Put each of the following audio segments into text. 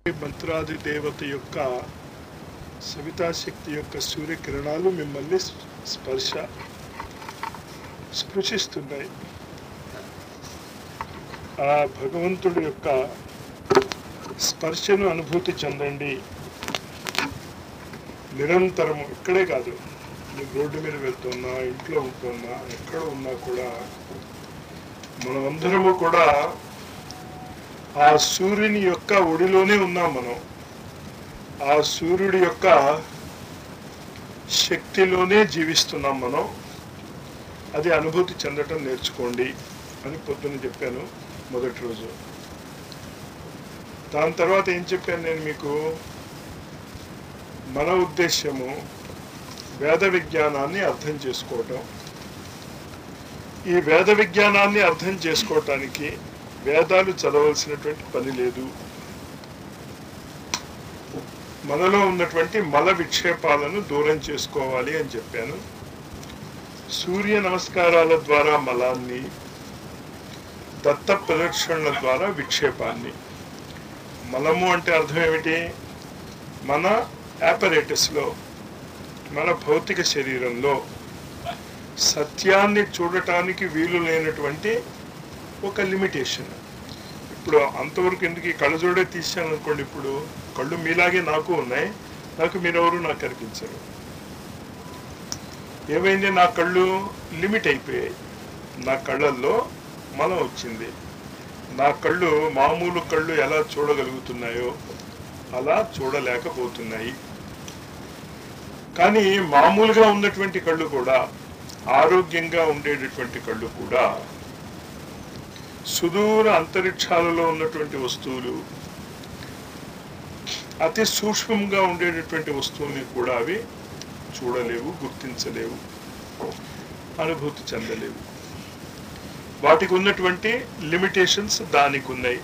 మంత్రాది దేవత యొక్క సవితాశక్తి యొక్క సూర్యకిరణాలు మిమ్మల్ని స్పర్శ స్పృశిస్తున్నాయి ఆ భగవంతుడి యొక్క స్పర్శను అనుభూతి చెందండి నిరంతరము ఇక్కడే కాదు నువ్వు రోడ్డు మీద వెళ్తున్నా ఇంట్లో ఉంటున్నా ఎక్కడ ఉన్నా కూడా మనమందరము కూడా ఆ సూర్యుని యొక్క ఒడిలోనే ఉన్నాం మనం ఆ సూర్యుడి యొక్క శక్తిలోనే జీవిస్తున్నాం మనం అది అనుభూతి చెందటం నేర్చుకోండి అని పొద్దున్న చెప్పాను మొదటి రోజు దాని తర్వాత ఏం చెప్పాను నేను మీకు మన ఉద్దేశ్యము వేద విజ్ఞానాన్ని అర్థం చేసుకోవటం ఈ వేద విజ్ఞానాన్ని అర్థం చేసుకోవటానికి వేదాలు చదవలసినటువంటి పని లేదు మనలో ఉన్నటువంటి మల విక్షేపాలను దూరం చేసుకోవాలి అని చెప్పాను సూర్య నమస్కారాల ద్వారా మలాన్ని దత్త ప్రదక్షిణల ద్వారా విక్షేపాన్ని మలము అంటే అర్థం ఏమిటి మన యాపరేటస్లో మన భౌతిక శరీరంలో సత్యాన్ని చూడటానికి వీలు లేనటువంటి ఒక లిమిటేషన్ ఇప్పుడు అంతవరకు ఎందుకు ఈ కళ్ళజోడే తీసాను అనుకోండి ఇప్పుడు కళ్ళు మీలాగే నాకు ఉన్నాయి నాకు మీరెవరు నాకు కనిపించరు ఏమైంది నా కళ్ళు లిమిట్ అయిపోయాయి నా కళ్ళల్లో మలం వచ్చింది నా కళ్ళు మామూలు కళ్ళు ఎలా చూడగలుగుతున్నాయో అలా చూడలేకపోతున్నాయి కానీ మామూలుగా ఉన్నటువంటి కళ్ళు కూడా ఆరోగ్యంగా ఉండేటటువంటి కళ్ళు కూడా సుదూర అంతరిక్షాలలో ఉన్నటువంటి వస్తువులు అతి సూక్ష్మంగా ఉండేటటువంటి వస్తువుల్ని కూడా అవి చూడలేవు గుర్తించలేవు అనుభూతి చెందలేవు వాటికి ఉన్నటువంటి లిమిటేషన్స్ దానికి ఉన్నాయి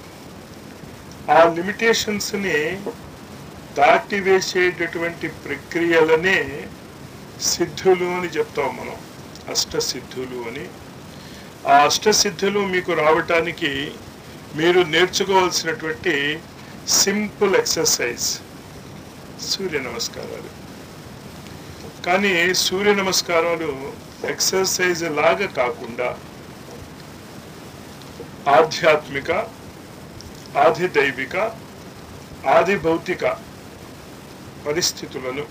ఆ లిమిటేషన్స్ని దాటివేసేటటువంటి ప్రక్రియలనే సిద్ధులు అని చెప్తాం మనం అష్టసిద్ధులు అని ఆ అష్టసిద్ధులు మీకు రావటానికి మీరు నేర్చుకోవాల్సినటువంటి సింపుల్ ఎక్సర్సైజ్ సూర్య నమస్కారాలు కానీ సూర్య నమస్కారాలు ఎక్సర్సైజ్ లాగా కాకుండా ఆధ్యాత్మిక ఆది దైవిక ఆది భౌతిక పరిస్థితులను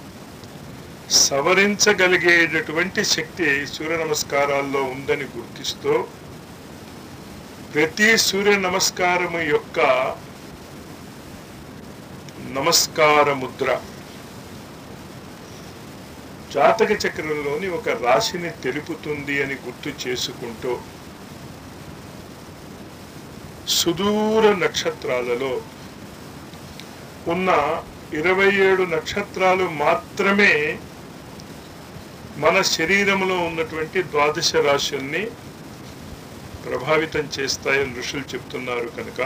సవరించగలిగేటటువంటి శక్తి సూర్య నమస్కారాల్లో ఉందని గుర్తిస్తూ ప్రతి సూర్య నమస్కారము యొక్క నమస్కార ముద్ర జాతక చక్రంలోని ఒక రాశిని తెలుపుతుంది అని గుర్తు చేసుకుంటూ సుదూర నక్షత్రాలలో ఉన్న ఇరవై ఏడు నక్షత్రాలు మాత్రమే మన శరీరంలో ఉన్నటువంటి ద్వాదశ రాశుల్ని ప్రభావితం చేస్తాయని ఋషులు చెప్తున్నారు కనుక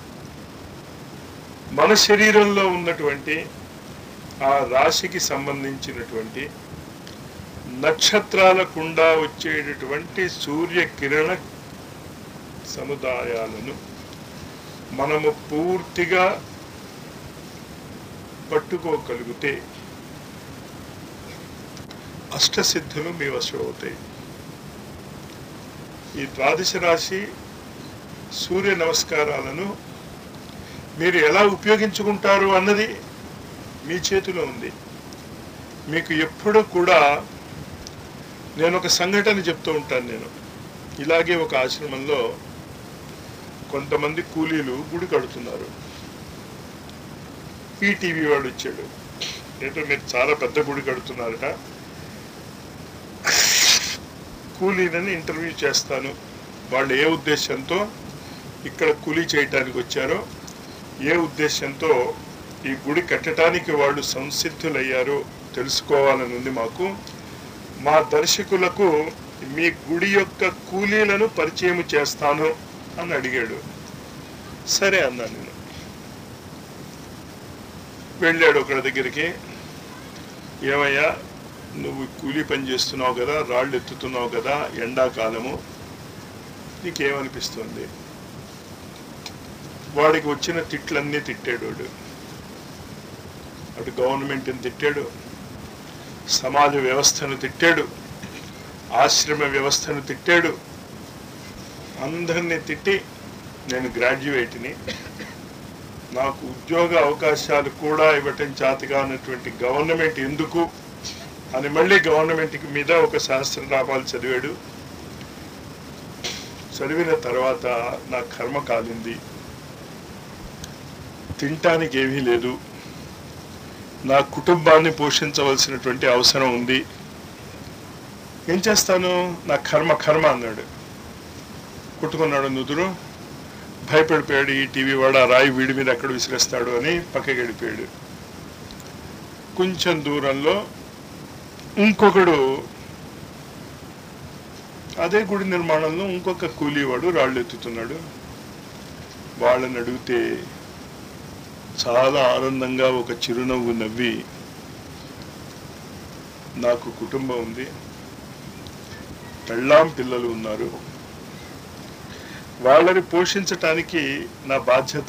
మన శరీరంలో ఉన్నటువంటి ఆ రాశికి సంబంధించినటువంటి నక్షత్రాల కుండా వచ్చేటటువంటి సూర్య కిరణ సముదాయాలను మనము పూర్తిగా పట్టుకోగలిగితే అష్టసిద్ధులు మీ వశం అవుతాయి ఈ ద్వాదశ రాశి సూర్య నమస్కారాలను మీరు ఎలా ఉపయోగించుకుంటారు అన్నది మీ చేతిలో ఉంది మీకు ఎప్పుడు కూడా నేను ఒక సంఘటన చెప్తూ ఉంటాను నేను ఇలాగే ఒక ఆశ్రమంలో కొంతమంది కూలీలు గుడి కడుతున్నారు ఈటీవీ వాడు వచ్చాడు ఏంటో మీరు చాలా పెద్ద గుడి కడుతున్నారట కూలీలని ఇంటర్వ్యూ చేస్తాను వాళ్ళు ఏ ఉద్దేశంతో ఇక్కడ కూలీ చేయటానికి వచ్చారో ఏ ఉద్దేశంతో ఈ గుడి కట్టడానికి వాళ్ళు సంసిద్ధులయ్యారో తెలుసుకోవాలని ఉంది మాకు మా దర్శకులకు మీ గుడి యొక్క కూలీలను పరిచయం చేస్తాను అని అడిగాడు సరే అన్నాను నేను వెళ్ళాడు ఒకరి దగ్గరికి ఏమయ్యా నువ్వు కూలీ పని చేస్తున్నావు కదా రాళ్ళు ఎత్తుతున్నావు కదా ఎండాకాలము నీకేమనిపిస్తుంది వాడికి వచ్చిన తిట్లన్నీ తిట్టాడు వాడు అటు గవర్నమెంట్ని తిట్టాడు సమాజ వ్యవస్థను తిట్టాడు ఆశ్రమ వ్యవస్థను తిట్టాడు అందరినీ తిట్టి నేను గ్రాడ్యుయేట్ని నాకు ఉద్యోగ అవకాశాలు కూడా ఇవ్వటం చేతగా అన్నటువంటి గవర్నమెంట్ ఎందుకు అని మళ్ళీ గవర్నమెంట్కి మీద ఒక శాస్త్రనామాలు చదివాడు చదివిన తర్వాత నా కర్మ కాలింది తినటానికి ఏమీ లేదు నా కుటుంబాన్ని పోషించవలసినటువంటి అవసరం ఉంది ఏం చేస్తాను నా కర్మ కర్మ అన్నాడు కుట్టుకున్నాడు నుదురు భయపడిపోయాడు ఈ టీవీ వాడు ఆ రాయి వీడి మీద ఎక్కడ విసిరేస్తాడు అని పక్కకి వెళ్ళిపోయాడు కొంచెం దూరంలో ఇంకొకడు అదే గుడి నిర్మాణంలో ఇంకొక కూలీవాడు రాళ్ళు ఎత్తుతున్నాడు వాళ్ళని అడిగితే చాలా ఆనందంగా ఒక చిరునవ్వు నవ్వి నాకు కుటుంబం ఉంది పెళ్ళాం పిల్లలు ఉన్నారు వాళ్ళని పోషించటానికి నా బాధ్యత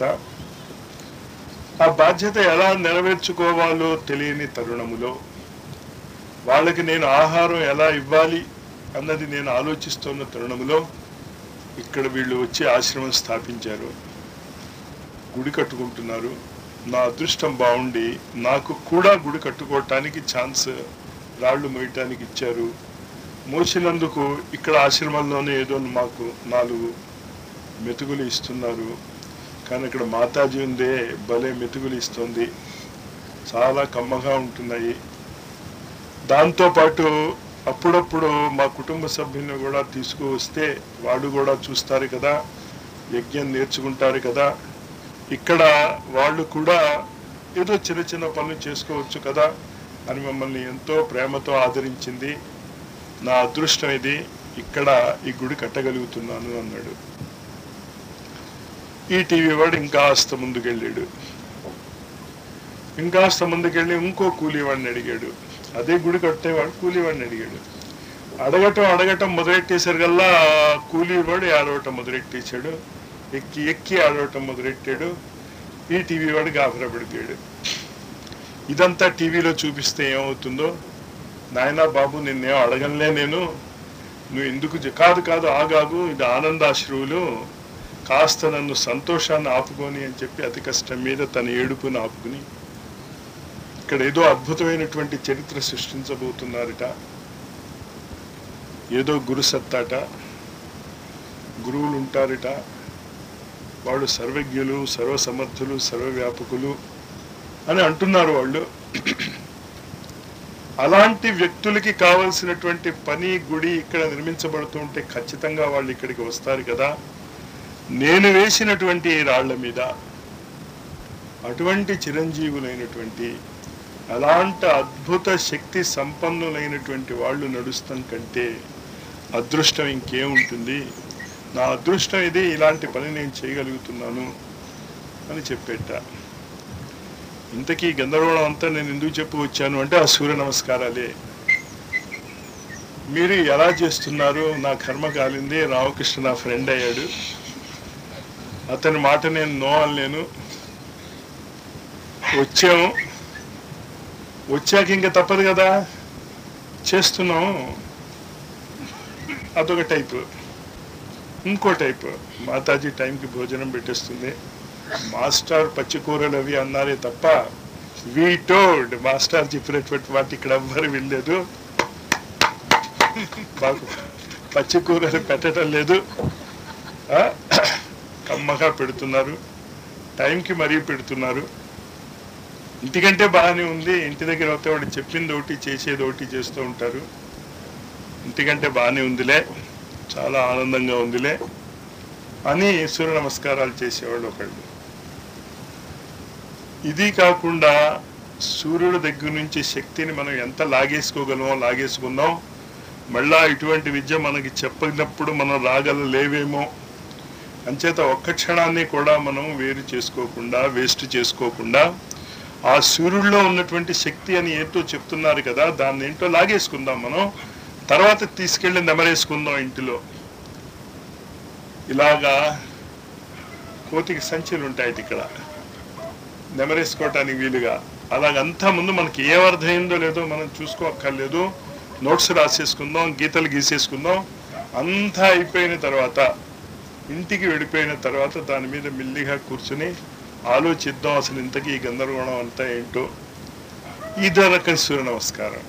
ఆ బాధ్యత ఎలా నెరవేర్చుకోవాలో తెలియని తరుణములో వాళ్ళకి నేను ఆహారం ఎలా ఇవ్వాలి అన్నది నేను ఆలోచిస్తున్న తరుణములో ఇక్కడ వీళ్ళు వచ్చి ఆశ్రమం స్థాపించారు గుడి కట్టుకుంటున్నారు నా అదృష్టం బాగుండి నాకు కూడా గుడి కట్టుకోవటానికి ఛాన్స్ రాళ్ళు మోయటానికి ఇచ్చారు మోసినందుకు ఇక్కడ ఆశ్రమంలోనే ఏదో మాకు నాలుగు మెతుకులు ఇస్తున్నారు కానీ ఇక్కడ మాతాజీ ఉందే భలే మెతుకులు ఇస్తుంది చాలా కమ్మగా ఉంటున్నాయి దాంతోపాటు అప్పుడప్పుడు మా కుటుంబ సభ్యులను కూడా తీసుకువస్తే వాళ్ళు కూడా చూస్తారు కదా యజ్ఞం నేర్చుకుంటారు కదా ఇక్కడ వాళ్ళు కూడా ఏదో చిన్న చిన్న పనులు చేసుకోవచ్చు కదా అని మమ్మల్ని ఎంతో ప్రేమతో ఆదరించింది నా అదృష్టం ఇది ఇక్కడ ఈ గుడి కట్టగలుగుతున్నాను అన్నాడు ఈ టీవీ వాడు ఇంకాస్త ముందుకెళ్ళాడు ఇంకాస్త ముందుకెళ్ళి ఇంకో కూలీవాడిని అడిగాడు అదే గుడి కట్టేవాడు కూలీవాడిని అడిగాడు అడగటం అడగటం మొదలెట్టేసరికల్లా కూలీవాడు ఆడవటం మొదలెట్టేశాడు ఎక్కి ఎక్కి ఆడవటం మొదలెట్టాడు ఈ టీవీ వాడు గాబరా పడిపోయాడు ఇదంతా టీవీలో చూపిస్తే ఏమవుతుందో నాయనా బాబు నిన్నేం అడగనులే నేను నువ్వు ఎందుకు చె- కాదు కాదు ఆగాగు ఇది ఆనందాశ్రువులు కాస్త నన్ను సంతోషాన్ని ఆపుకొని అని చెప్పి అతి కష్టం మీద తన ఏడుపుని ఆపుకుని ఇక్కడ ఏదో అద్భుతమైనటువంటి చరిత్ర సృష్టించబోతున్నారట ఏదో గురు సత్తాట గురువులు ఉంటారట వాళ్ళు సర్వజ్ఞులు సర్వసమర్థులు సర్వవ్యాపకులు అని అంటున్నారు వాళ్ళు అలాంటి వ్యక్తులకి కావలసినటువంటి పని గుడి ఇక్కడ నిర్మించబడుతూ ఉంటే ఖచ్చితంగా వాళ్ళు ఇక్కడికి వస్తారు కదా నేను వేసినటువంటి ఈ రాళ్ల మీద అటువంటి చిరంజీవులైనటువంటి అలాంటి అద్భుత శక్తి సంపన్నులైనటువంటి వాళ్ళు నడుస్తాం కంటే అదృష్టం ఇంకేముంటుంది నా అదృష్టం ఇది ఇలాంటి పని నేను చేయగలుగుతున్నాను అని చెప్పేట ఇంతకీ గందరగోళం అంతా నేను ఎందుకు చెప్పు వచ్చాను అంటే ఆ సూర్య నమస్కారాలే మీరు ఎలా చేస్తున్నారు నా కర్మ కాలింది రామకృష్ణ నా ఫ్రెండ్ అయ్యాడు అతని మాట నేను నో అనలేను వచ్చాము వచ్చాక ఇంకా తప్పదు కదా చేస్తున్నాం అదొక టైపు ఇంకో టైపు మాతాజీ టైంకి భోజనం పెట్టేస్తుంది మాస్టర్ పచ్చికూరలు అవి అన్నారే తప్ప వీటోడ్ మాస్టర్ చెప్పినటువంటి వాటి ఇక్కడ ఎవ్వరు వినలేదు మాకు పచ్చికూరలు పెట్టడం లేదు ఆ? కమ్మగా పెడుతున్నారు టైంకి మరీ పెడుతున్నారు ఇంటికంటే బాగానే ఉంది ఇంటి దగ్గర అయితే వాడు చెప్పింది ఒకటి చేసేది ఒకటి చేస్తూ ఉంటారు ఇంటికంటే బాగానే ఉందిలే చాలా ఆనందంగా ఉందిలే అని సూర్య నమస్కారాలు చేసేవాళ్ళు ఒకళ్ళు ఇది కాకుండా సూర్యుడి దగ్గర నుంచి శక్తిని మనం ఎంత లాగేసుకోగలమో లాగేసుకుందాం మళ్ళా ఇటువంటి విద్య మనకి చెప్పినప్పుడు మనం రాగల లేవేమో అంచేత ఒక్క క్షణాన్ని కూడా మనం వేరు చేసుకోకుండా వేస్ట్ చేసుకోకుండా ఆ సూర్యుడిలో ఉన్నటువంటి శక్తి అని ఏంటో చెప్తున్నారు కదా దాన్ని ఏంటో లాగేసుకుందాం మనం తర్వాత తీసుకెళ్ళి నెమరేసుకుందాం ఇంటిలో ఇలాగా కోతికి సంచులు ఉంటాయి ఇక్కడ నెమరేసుకోవటానికి వీలుగా అలాగంతా ముందు మనకి ఏం అర్థమైందో లేదో మనం చూసుకోక్కర్లేదు నోట్స్ రాసేసుకుందాం గీతలు గీసేసుకుందాం అంతా అయిపోయిన తర్వాత ఇంటికి వెళ్ళిపోయిన తర్వాత దాని మీద మెల్లిగా కూర్చుని ఆలోచిద్దాం అసలు ఇంతకీ ఈ గందరగోళం అంతా ఏంటో ఇదో రకం సూర్య నమస్కారం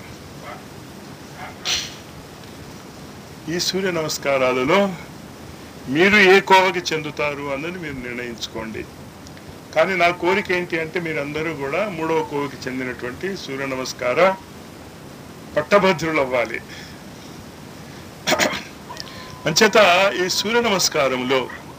ఈ సూర్య నమస్కారాలలో మీరు ఏ కోవకి చెందుతారు అన్నది మీరు నిర్ణయించుకోండి కానీ నా కోరిక ఏంటి అంటే మీరందరూ కూడా మూడవ కోవకి చెందినటువంటి సూర్య నమస్కార పట్టభద్రులు అవ్వాలి అంచేత ఈ సూర్య నమస్కారంలో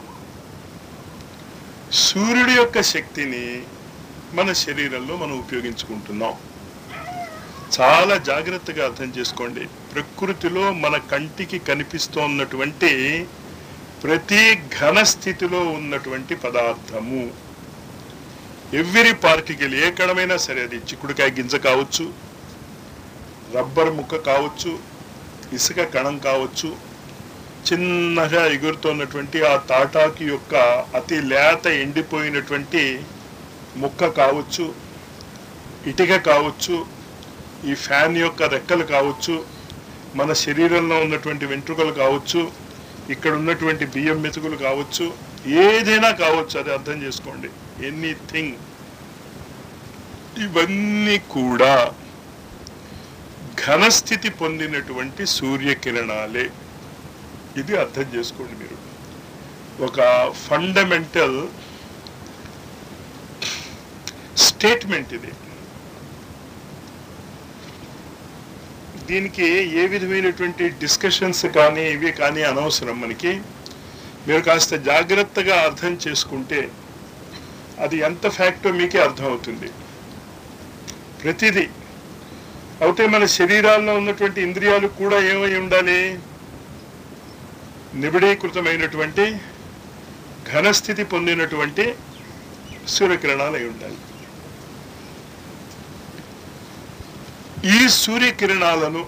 సూర్యుడి యొక్క శక్తిని మన శరీరంలో మనం ఉపయోగించుకుంటున్నాం చాలా జాగ్రత్తగా అర్థం చేసుకోండి ప్రకృతిలో మన కంటికి కనిపిస్తోన్నటువంటి ప్రతి ఘన స్థితిలో ఉన్నటువంటి పదార్థము ఎవ్రీ పార్టికల్ ఏ కణమైనా సరే అది చిక్కుడుకాయ గింజ కావచ్చు రబ్బర్ ముక్క కావచ్చు ఇసుక కణం కావచ్చు చిన్నగా ఎగురుతున్నటువంటి ఆ తాటాకి యొక్క అతి లేత ఎండిపోయినటువంటి ముక్క కావచ్చు ఇటుక కావచ్చు ఈ ఫ్యాన్ యొక్క రెక్కలు కావచ్చు మన శరీరంలో ఉన్నటువంటి వెంట్రుకలు కావచ్చు ఇక్కడ ఉన్నటువంటి బియ్యం మెతుకులు కావచ్చు ఏదైనా కావచ్చు అది అర్థం చేసుకోండి ఎనీథింగ్ ఇవన్నీ కూడా ఘనస్థితి పొందినటువంటి సూర్యకిరణాలే ఇది అర్థం చేసుకోండి మీరు ఒక ఫండమెంటల్ స్టేట్మెంట్ ఇది దీనికి ఏ విధమైనటువంటి డిస్కషన్స్ కానీ ఇవి కానీ అనవసరం మనకి మీరు కాస్త జాగ్రత్తగా అర్థం చేసుకుంటే అది ఎంత ఫ్యాక్టో మీకే అర్థమవుతుంది ప్రతిదీ అయితే మన శరీరాల్లో ఉన్నటువంటి ఇంద్రియాలు కూడా ఏమై ఉండాలి నిబిడీకృతమైనటువంటి ఘనస్థితి పొందినటువంటి సూర్యకిరణాలు అయి ఉండాలి ఈ సూర్యకిరణాలను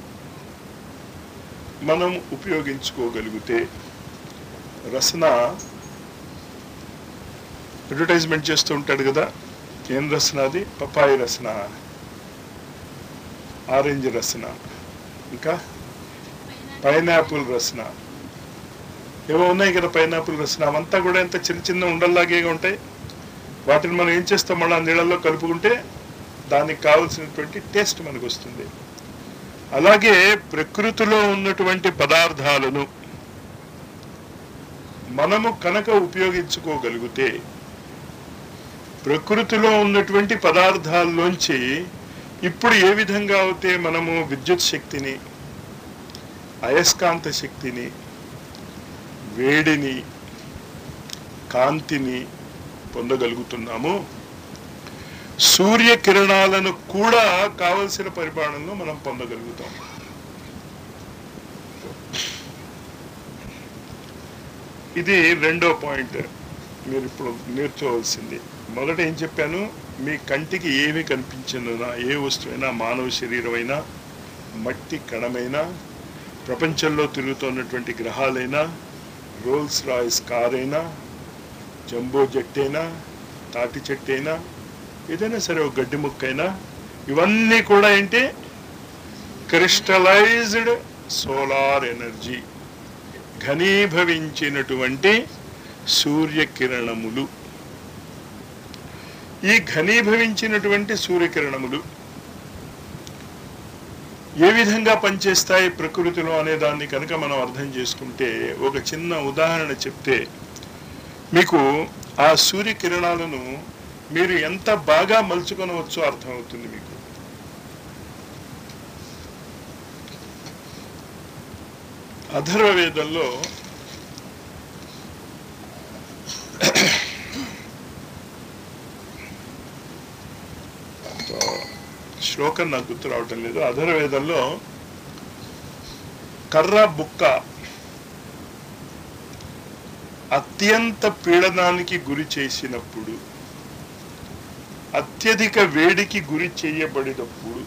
మనం ఉపయోగించుకోగలిగితే రసన అడ్వర్టైజ్మెంట్ చేస్తూ ఉంటాడు కదా ఏం రసన అది పపాయి రసన ఆరెంజ్ రసన ఇంకా పైనాపిల్ రసన ఏవో ఉన్నాయి కదా పైనాపిల్ రసన అవంతా కూడా ఎంత చిన్న చిన్న ఉండల్లాగే ఉంటాయి వాటిని మనం ఏం చేస్తాం మళ్ళీ నీళ్ళల్లో కలుపుకుంటే దానికి కావలసినటువంటి టేస్ట్ మనకు వస్తుంది అలాగే ప్రకృతిలో ఉన్నటువంటి పదార్థాలను మనము కనుక ఉపయోగించుకోగలిగితే ప్రకృతిలో ఉన్నటువంటి పదార్థాల్లోంచి ఇప్పుడు ఏ విధంగా అయితే మనము విద్యుత్ శక్తిని అయస్కాంత శక్తిని వేడిని కాంతిని పొందగలుగుతున్నాము సూర్యకిరణాలను కూడా కావలసిన పరిమాణంలో మనం పొందగలుగుతాం ఇది రెండో పాయింట్ మీరు ఇప్పుడు నేర్చుకోవాల్సింది మొదట ఏం చెప్పాను మీ కంటికి ఏమి కనిపించినా ఏ వస్తువైనా మానవ శరీరమైనా మట్టి కణమైనా ప్రపంచంలో తిరుగుతున్నటువంటి గ్రహాలైనా రోల్స్ రాయిస్ కార్ అయినా జంబో జెట్ అయినా తాటి చెట్టు అయినా ఏదైనా సరే ఒక గడ్డి ముక్కైనా ఇవన్నీ కూడా ఏంటి క్రిస్టలైజ్డ్ సోలార్ ఎనర్జీ ఘనీభవించినటువంటి సూర్యకిరణములు ఈ ఘనీభవించినటువంటి సూర్యకిరణములు ఏ విధంగా పనిచేస్తాయి ప్రకృతిలో అనే దాన్ని కనుక మనం అర్థం చేసుకుంటే ఒక చిన్న ఉదాహరణ చెప్తే మీకు ఆ సూర్యకిరణాలను మీరు ఎంత బాగా మలుచుకొనవచ్చో అర్థమవుతుంది మీకు అధర్వవేదంలో శ్లోకం నాకు గుర్తు రావటం లేదు అధర్వవేదంలో కర్ర బుక్క అత్యంత పీడనానికి గురి చేసినప్పుడు అత్యధిక వేడికి గురి చేయబడినప్పుడు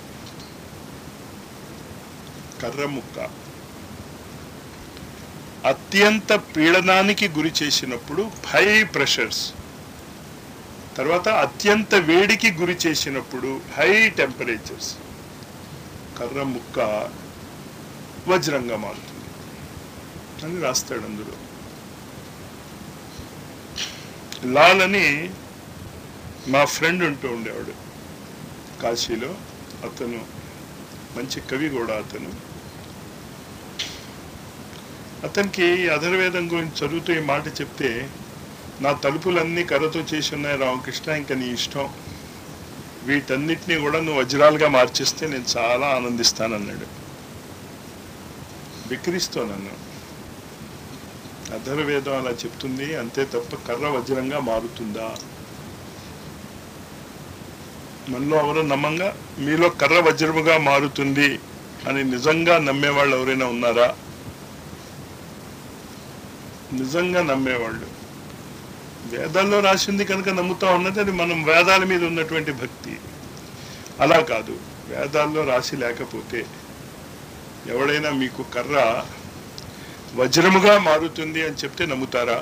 కర్ర ముక్క అత్యంత పీడనానికి గురి చేసినప్పుడు హై ప్రెషర్స్ తర్వాత అత్యంత వేడికి గురి చేసినప్పుడు హై టెంపరేచర్స్ కర్ర ముక్క వజ్రంగా మారుతుంది అని రాస్తాడు అందులో లాల్ అని మా ఫ్రెండ్ ఉంటూ ఉండేవాడు కాశీలో అతను మంచి కవి కూడా అతను అతనికి అధర్వేదం గురించి చదువుతూ ఈ మాట చెప్తే నా తలుపులన్నీ కర్రతో చేసి ఉన్నాయి రామకృష్ణ ఇంకా నీ ఇష్టం వీటన్నిటినీ కూడా నువ్వు వజ్రాలుగా మార్చేస్తే నేను చాలా ఆనందిస్తానన్నాడు విక్రిస్తో నన్ను అధర్వేదం అలా చెప్తుంది అంతే తప్ప కర్ర వజ్రంగా మారుతుందా మనలో ఎవరు నమ్మంగా మీలో కర్ర వజ్రముగా మారుతుంది అని నిజంగా నమ్మేవాళ్ళు ఎవరైనా ఉన్నారా నిజంగా నమ్మేవాళ్ళు వేదాల్లో రాసింది కనుక నమ్ముతా ఉన్నది అది మనం వేదాల మీద ఉన్నటువంటి భక్తి అలా కాదు వేదాల్లో రాసి లేకపోతే ఎవడైనా మీకు కర్ర వజ్రముగా మారుతుంది అని చెప్తే నమ్ముతారా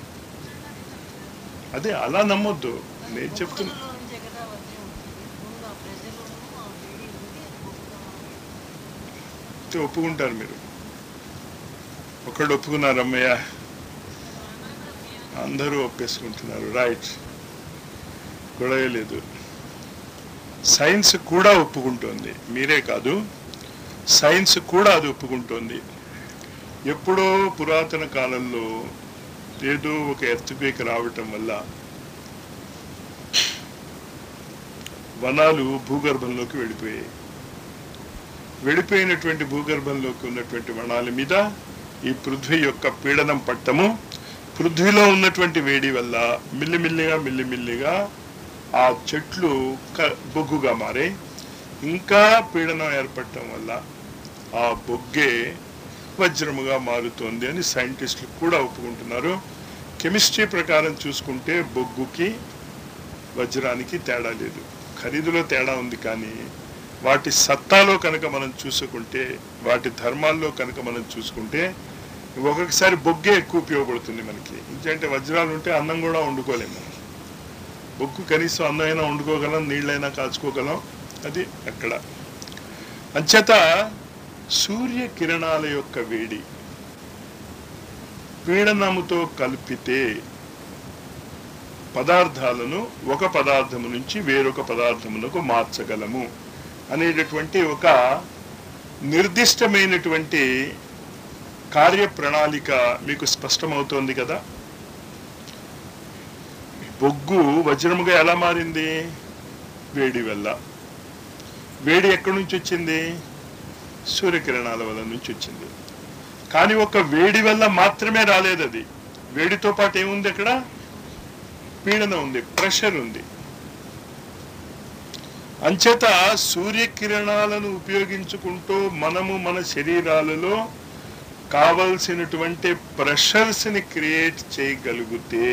అదే అలా నమ్మొద్దు నేను చెప్తున్నా మొక్కలలో నుంచే కదా వచ్చి ఉంటుంది ముందు ఆ ప్రజలను ఆ వేడి ఉంది అది మొక్కగా చెప్తే ఒప్పుకుంటారు మీరు ఒకళ్ళు ఒప్పుకున్నారు అమ్మయ్య అందరూ ఒప్పేసుకుంటున్నారు రైట్ గొడవ లేదు సైన్స్ కూడా ఒప్పుకుంటోంది మీరే కాదు సైన్స్ కూడా అది ఒప్పుకుంటోంది ఎప్పుడో పురాతన కాలంలో ఏదో ఒక ఎర్త్క్వేక్ రావటం వల్ల వనాలు భూగర్భంలోకి వెళ్ళిపోయాయి వెళ్ళిపోయినటువంటి భూగర్భంలోకి ఉన్నటువంటి వనాల మీద ఈ పృథ్వీ యొక్క పీడనం పట్టము పృథ్వీలో ఉన్నటువంటి వేడి వల్ల మిల్లిమిల్లిగా మిల్లిమిల్లిగా ఆ చెట్లు క- బొగ్గుగా మారే ఇంకా పీడనం ఏర్పడటం వల్ల ఆ బొగ్గే వజ్రముగా మారుతోంది అని సైంటిస్టులు కూడా ఒప్పుకుంటున్నారు కెమిస్ట్రీ ప్రకారం చూసుకుంటే బొగ్గుకి వజ్రానికి తేడా లేదు ఖరీదులో తేడా ఉంది కానీ వాటి సత్తాలో కనుక మనం చూసుకుంటే వాటి ధర్మాల్లో కనుక మనం చూసుకుంటే ఒక్కొక్కసారి బొగ్గే ఎక్కువ ఉపయోగపడుతుంది మనకి ఇంకంటే వజ్రాలు ఉంటే అన్నం కూడా వండుకోలేము మనం బొగ్గు కనీసం అన్నమైనా వండుకోగలం నీళ్ళైనా కాచుకోగలం అది అక్కడ అంచేత సూర్య కిరణాల యొక్క వేడి పీడనముతో కలిపితే పదార్థాలను ఒక పదార్థము నుంచి వేరొక పదార్థమునకు మార్చగలము అనేటటువంటి ఒక నిర్దిష్టమైనటువంటి కార్యప్రణాళిక మీకు స్పష్టమవుతోంది కదా బొగ్గు వజ్రముగా ఎలా మారింది వేడి వల్ల వేడి ఎక్కడి నుంచి వచ్చింది సూర్యకిరణాల వల్ల నుంచి వచ్చింది కానీ ఒక వేడి వల్ల మాత్రమే రాలేదు అది వేడితో పాటు ఏముంది అక్కడ పీడనం ఉంది ప్రెషర్ ఉంది అంచేత సూర్యకిరణాలను ఉపయోగించుకుంటూ మనము మన శరీరాలలో కావలసినటువంటి ప్రెషర్స్ ని క్రియేట్ చేయగలిగితే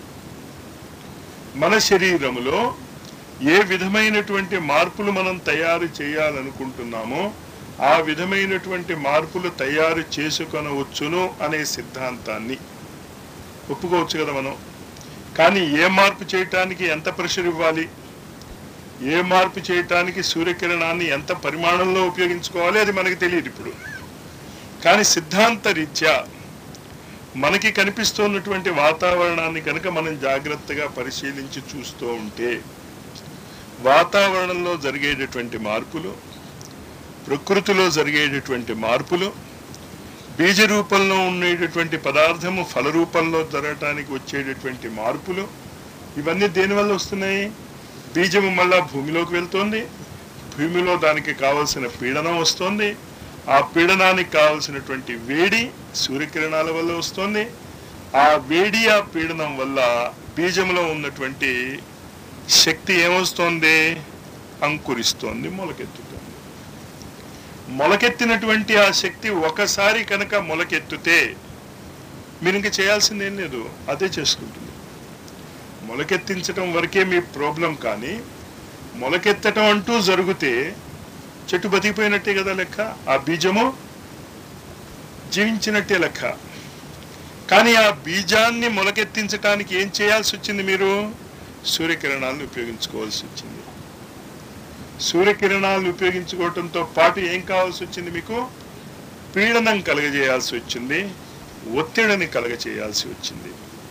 మన శరీరములో ఏ విధమైనటువంటి మార్పులు మనం తయారు చేయాలనుకుంటున్నామో ఆ విధమైనటువంటి మార్పులు తయారు చేసుకొనవచ్చును అనే సిద్ధాంతాన్ని ఒప్పుకోవచ్చు కదా మనం కానీ ఏ మార్పు చేయటానికి ఎంత ప్రెషర్ ఇవ్వాలి ఏ మార్పు చేయటానికి సూర్యకిరణాన్ని ఎంత పరిమాణంలో ఉపయోగించుకోవాలి అది మనకి తెలియదు ఇప్పుడు కానీ సిద్ధాంత రీత్యా మనకి కనిపిస్తున్నటువంటి వాతావరణాన్ని కనుక మనం జాగ్రత్తగా పరిశీలించి చూస్తూ ఉంటే వాతావరణంలో జరిగేటటువంటి మార్పులు ప్రకృతిలో జరిగేటటువంటి మార్పులు బీజ రూపంలో ఉండేటటువంటి పదార్థము ఫల రూపంలో జరగటానికి వచ్చేటటువంటి మార్పులు ఇవన్నీ దేనివల్ల వస్తున్నాయి బీజము మళ్ళా భూమిలోకి వెళ్తోంది భూమిలో దానికి కావలసిన పీడనం వస్తోంది ఆ పీడనానికి కావలసినటువంటి వేడి సూర్యకిరణాల వల్ల వస్తోంది ఆ వేడి ఆ పీడనం వల్ల బీజంలో ఉన్నటువంటి శక్తి ఏమొస్తోంది అంకురిస్తోంది మొలకెత్తుతోంది మొలకెత్తినటువంటి ఆ శక్తి ఒకసారి కనుక మొలకెత్తితే మీరు ఇంకా చేయాల్సింది ఏం లేదు అదే చేసుకుంటుంది మొలకెత్తించడం వరకే మీ ప్రాబ్లం కానీ మొలకెత్తటం అంటూ జరిగితే చెట్టు బతికిపోయినట్టే కదా లెక్క ఆ బీజము జీవించినట్టే లెక్క కానీ ఆ బీజాన్ని మొలకెత్తించటానికి ఏం చేయాల్సి వచ్చింది మీరు సూర్యకిరణాలను ఉపయోగించుకోవాల్సి వచ్చింది సూర్యకిరణాలను ఉపయోగించుకోవటంతో పాటు ఏం కావాల్సి వచ్చింది మీకు పీడనం కలగజేయాల్సి వచ్చింది ఒత్తిడిని కలగజేయాల్సి వచ్చింది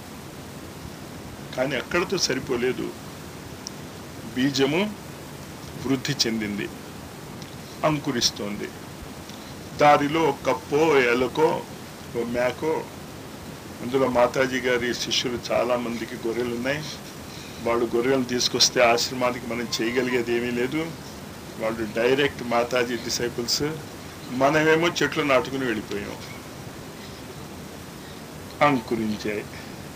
కానీ అక్కడతో సరిపోలేదు బీజము వృద్ధి చెందింది అంకురిస్తోంది దారిలో ఒక కప్పో ఎలకో ఓ మేకో అందులో మాతాజీ గారి శిష్యులు చాలా మందికి గొర్రెలు ఉన్నాయి వాళ్ళు గొర్రెలను తీసుకొస్తే ఆశ్రమానికి మనం చేయగలిగేది ఏమీ లేదు వాళ్ళు డైరెక్ట్ మాతాజీ డిసైపుల్స్ మనమేమో చెట్లు నాటుకుని వెళ్ళిపోయాం అంకురించాయి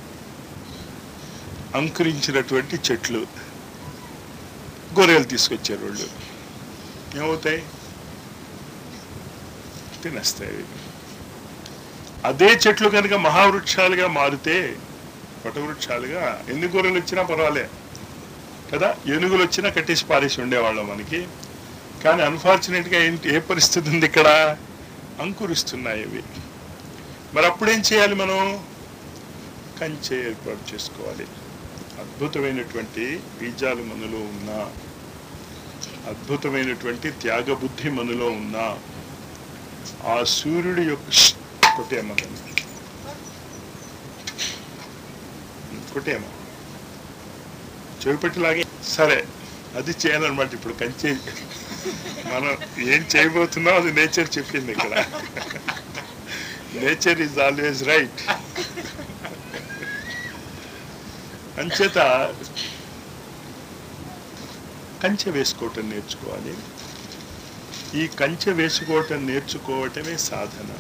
అంకురించినటువంటి చెట్లు గొర్రెలు తీసుకొచ్చారు వాళ్ళు ఏమవుతాయి తినేస్తాయి అవి. అదే చెట్లు కనుక మహావృక్షాలుగా మారితే వటవృక్షాలుగా ఎన్ని గొర్రెలు వచ్చినా పర్వాలే కదా ఏనుగులు వచ్చినా కట్టేసి పారేసి ఉండేవాళ్ళం మనకి కానీ అన్ఫార్చునేట్గా ఏంటి ఏ పరిస్థితి ఉంది ఇక్కడ అంకురిస్తున్నాయి ఇవి మరి అప్పుడేం చేయాలి మనం కంచె ఏర్పాటు చేసుకోవాలి అద్భుతమైనటువంటి బీజాలు మనలో ఉన్న అద్భుతమైనటువంటి త్యాగబుద్ధి మనలో ఉన్న ఆ సూర్యుడి యొక్క ష్! కొట్టేయమ్మా దాన్ని. కొట్టేయమ్మా చెవిపెట్టిలాగే సరే అది చేయాలన్నమాట ఇప్పుడు కంచె మనం ఏం చేయబోతున్నాం అది నేచర్ చెప్పింది ఇక్కడ నేచర్ ఈజ్ ఆల్వేస్ రైట్ అంచేత కంచె వేసుకోవటం నేర్చుకోవాలి ఈ కంచె వేసుకోవటం నేర్చుకోవటమే సాధన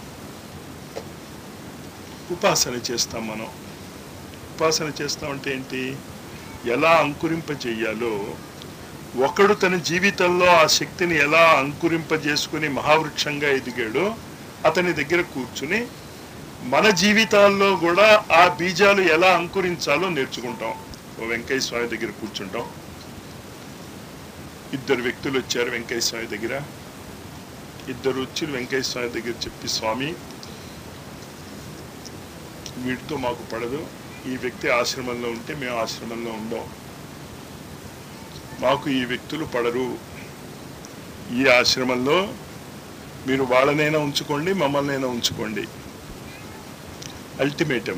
ఉపాసన చేస్తాం మనం ఉపాసన చేస్తామంటే ఏంటి ఎలా అంకురింప చెయ్యాలో ఒకడు తన జీవితంలో ఆ శక్తిని ఎలా అంకురింపజేసుకుని మహావృక్షంగా ఎదిగాడో అతని దగ్గర కూర్చుని మన జీవితాల్లో కూడా ఆ బీజాలు ఎలా అంకురించాలో నేర్చుకుంటాం ఓ వెంకయ్య స్వామి దగ్గర కూర్చుంటాం ఇద్దరు వ్యక్తులు వచ్చారు వెంకయ్య స్వామి దగ్గర ఇద్దరు వచ్చి వెంకయ్య స్వామి దగ్గర చెప్పి స్వామి వీటితో మాకు పడదు ఈ వ్యక్తి ఆశ్రమంలో ఉంటే మేము ఆశ్రమంలో ఉండం మాకు ఈ వ్యక్తులు పడరు ఈ ఆశ్రమంలో మీరు వాళ్ళనైనా ఉంచుకోండి మమ్మల్నైనా ఉంచుకోండి అల్టిమేటం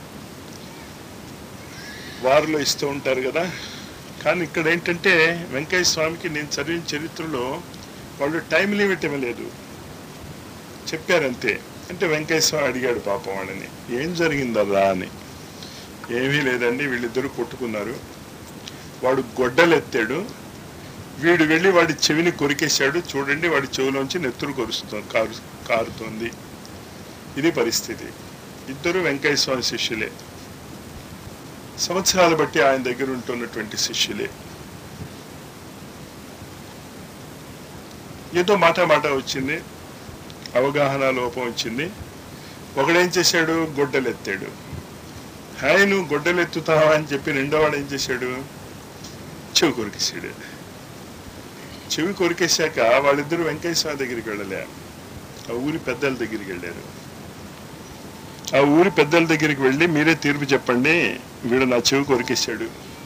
వారిలో ఇస్తూ ఉంటారు కదా కానీ ఇక్కడ ఏంటంటే వెంకయ్య స్వామికి నేను చదివిన చరిత్రలో వాళ్ళు టైం లిమిట్ ఇవ్వలేదు చెప్పారంతే అంటే వెంకయ్య స్వామి అడిగాడు పాపం వాళ్ళని ఏం జరిగిందల్లా అని ఏమీ లేదండి వీళ్ళిద్దరూ కొట్టుకున్నారు వాడు గొడ్డలు ఎత్తాడు వీడు వెళ్ళి వాడి చెవిని కొరికేశాడు చూడండి వాడి చెవిలోంచి నెత్తురు కొరుస్తుంది కారు కారుతోంది ఇది పరిస్థితి ఇద్దరు వెంకయ్య స్వామి శిష్యులే సంవత్సరాలు బట్టి ఆయన దగ్గర ఉంటున్నటువంటి శిష్యులే ఏదో మాట మాట వచ్చింది అవగాహన లోపం వచ్చింది ఒకడేం చేశాడు గొడ్డలు ఎత్తాడు హాయ్ నువ్వు గొడ్డలు ఎత్తుతావా అని చెప్పి రెండోవాడు ఏం చేశాడు చెవి కొరికేసాడు చెవి కొరికేశాక వాళ్ళిద్దరూ వెంకయ్య స్వామి దగ్గరికి వెళ్ళలే ఆ ఊరి పెద్దల దగ్గరికి వెళ్ళారు ఆ ఊరి పెద్దల దగ్గరికి వెళ్ళి మీరే తీర్పు చెప్పండి వీడు నా చెవి కొరికేశాడు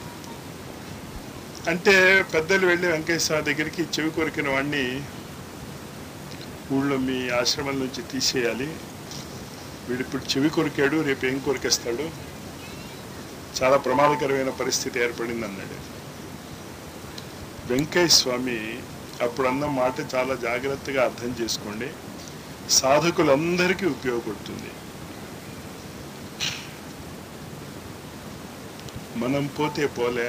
అంటే పెద్దలు వెళ్ళి వెంకయ్య స్వామి దగ్గరికి చెవి కొరికిన వాడిని ఊళ్ళో మీ ఆశ్రమం నుంచి తీసేయాలి వీడు ఇప్పుడు చెవి కొరికాడు రేపు ఏం కొరికేస్తాడు చాలా ప్రమాదకరమైన పరిస్థితి ఏర్పడింది అన్నాడు వెంకయ్య స్వామి అప్పుడు అన్న మాట చాలా జాగ్రత్తగా అర్థం చేసుకోండి సాధకులందరికీ ఉపయోగపడుతుంది మనం పోతే పోలే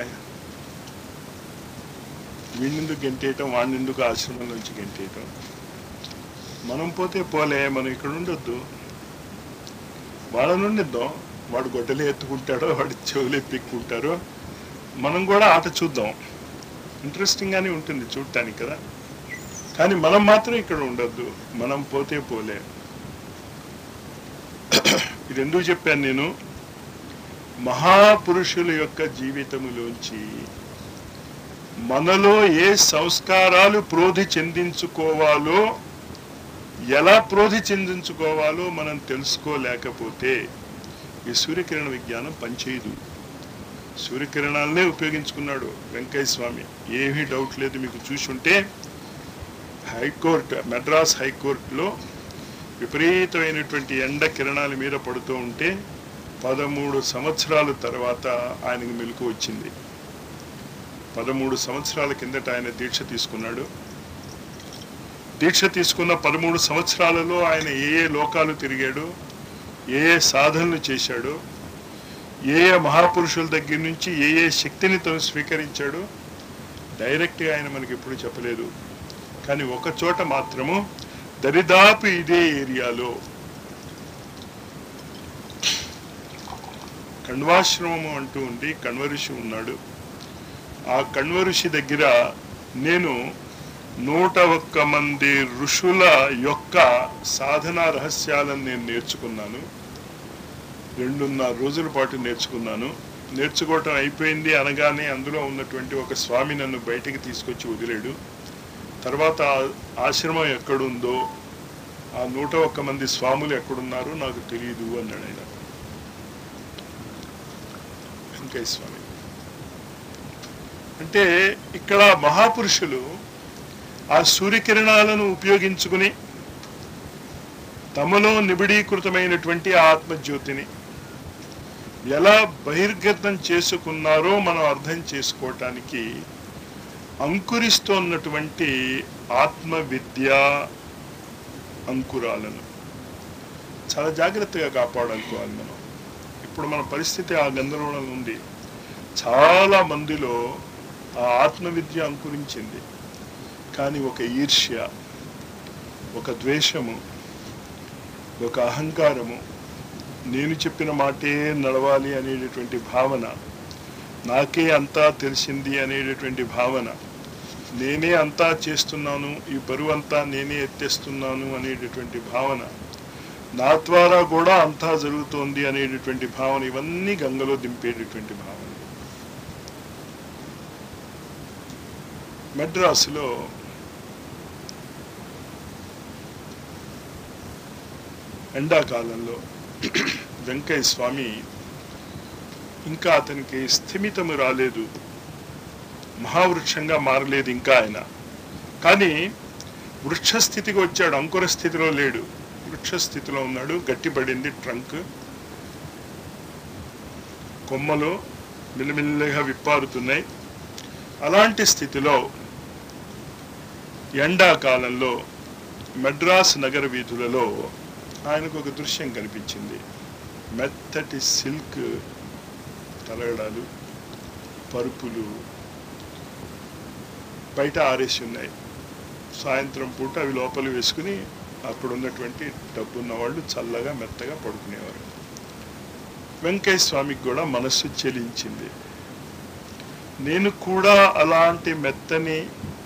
వీళ్ళెందుకు గెంటేయటం వాడినెందుకు ఆశ్రమం నుంచి గెంటేయటం మనం పోతే పోలే మనం ఇక్కడ ఉండొద్దు వాళ్ళ నుండిద్దాం వాడు గొడ్డలు ఎత్తుకుంటాడో వాడి చెవులు ఎప్పిక్కుంటారో మనం కూడా ఆట చూద్దాం ఇంట్రెస్టింగ్గానే ఉంటుంది చూడటానికి కదా కానీ మనం మాత్రం ఇక్కడ ఉండొద్దు మనం పోతే పోలే ఇది ఎందుకు చెప్పాను నేను మహాపురుషుల యొక్క జీవితములోంచి మనలో ఏ సంస్కారాలు ప్రోధి చెందించుకోవాలో ఎలా ప్రోధి చెందించుకోవాలో మనం తెలుసుకోలేకపోతే ఈ సూర్యకిరణ విజ్ఞానం పనిచేయదు సూర్యకిరణాలనే ఉపయోగించుకున్నాడు వెంకయ్య స్వామి ఏమీ డౌట్ లేదు మీకు చూసి ఉంటే హైకోర్టు మెడ్రాస్ హైకోర్టులో విపరీతమైనటువంటి ఎండ కిరణాల మీద పడుతూ ఉంటే పదమూడు సంవత్సరాల తర్వాత ఆయనకు మెలకు వచ్చింది పదమూడు సంవత్సరాల కిందట ఆయన దీక్ష తీసుకున్నాడు దీక్ష తీసుకున్న పదమూడు సంవత్సరాలలో ఆయన ఏ ఏ లోకాలు తిరిగాడు ఏ ఏ సాధనలు చేశాడు ఏ ఏ మహాపురుషుల దగ్గర నుంచి ఏ ఏ శక్తిని తను స్వీకరించాడు డైరెక్ట్గా ఆయన మనకి ఎప్పుడు చెప్పలేదు కానీ ఒక చోట మాత్రము దరిదాపు ఇదే ఏరియాలో కణ్వాశ్రమము అంటూ ఉండి కణ్వ ఋషి ఉన్నాడు ఆ కణ్వ ఋషి దగ్గర నేను నూట ఒక్క మంది ఋషుల యొక్క సాధనా రహస్యాలను నేను నేర్చుకున్నాను రెండున్నర రోజుల పాటు నేర్చుకున్నాను నేర్చుకోవటం అయిపోయింది అనగానే అందులో ఉన్నటువంటి ఒక స్వామి నన్ను బయటికి తీసుకొచ్చి వదిలేడు తర్వాత ఆ ఆశ్రమం ఎక్కడుందో ఆ నూట ఒక్క మంది స్వాములు ఎక్కడున్నారో నాకు తెలియదు అన్నాడు ఆయన వెంకయ్య స్వామి అంటే ఇక్కడ మహాపురుషులు ఆ సూర్యకిరణాలను ఉపయోగించుకుని తమలో నిబిడీకృతమైనటువంటి ఆ ఆత్మజ్యోతిని ఎలా బహిర్గతం చేసుకున్నారో మనం అర్థం చేసుకోవటానికి అంకురిస్తున్నటువంటి ఆత్మ విద్య అంకురాలను చాలా జాగ్రత్తగా కాపాడాలనుకోవాలి మనం ఇప్పుడు మన పరిస్థితి ఆ గందరగోళం ఉంది చాలా మందిలో ఆ ఆత్మ విద్య అంకురించింది కానీ ఒక ఈర్ష్య ఒక ద్వేషము ఒక అహంకారము నేను చెప్పిన మాటే నడవాలి అనేటటువంటి భావన నాకే అంతా తెలిసింది అనేటటువంటి భావన నేనే అంతా చేస్తున్నాను ఈ బరువు అంతా నేనే ఎత్తేస్తున్నాను అనేటటువంటి భావన నా ద్వారా కూడా అంతా జరుగుతోంది అనేటటువంటి భావన ఇవన్నీ గంగలో దింపేటటువంటి భావన మెడ్రాసులో ఎండాకాలంలో వెంకయ్య స్వామి ఇంకా అతనికి స్థిమితము రాలేదు మహావృక్షంగా మారలేదు ఇంకా ఆయన కానీ వృక్ష స్థితికి వచ్చాడు అంకుర స్థితిలో లేడు వృక్ష స్థితిలో ఉన్నాడు గట్టిపడింది ట్రంక్ కొమ్మలు మెల్లమెల్లగా విప్పారుతున్నాయి అలాంటి స్థితిలో ఎండాకాలంలో మెడ్రాస్ నగర వీధులలో ఆయనకు ఒక దృశ్యం కనిపించింది మెత్తటి సిల్క్ తలగడాలు పరుపులు బయట ఆరేసి ఉన్నాయి సాయంత్రం పూట అవి లోపల వేసుకుని అప్పుడు ఉన్నటువంటి డబ్బున్న వాళ్ళు చల్లగా మెత్తగా పడుకునేవారు వెంకయ్య స్వామికి కూడా మనస్సు చెలించింది నేను కూడా అలాంటి మెత్తని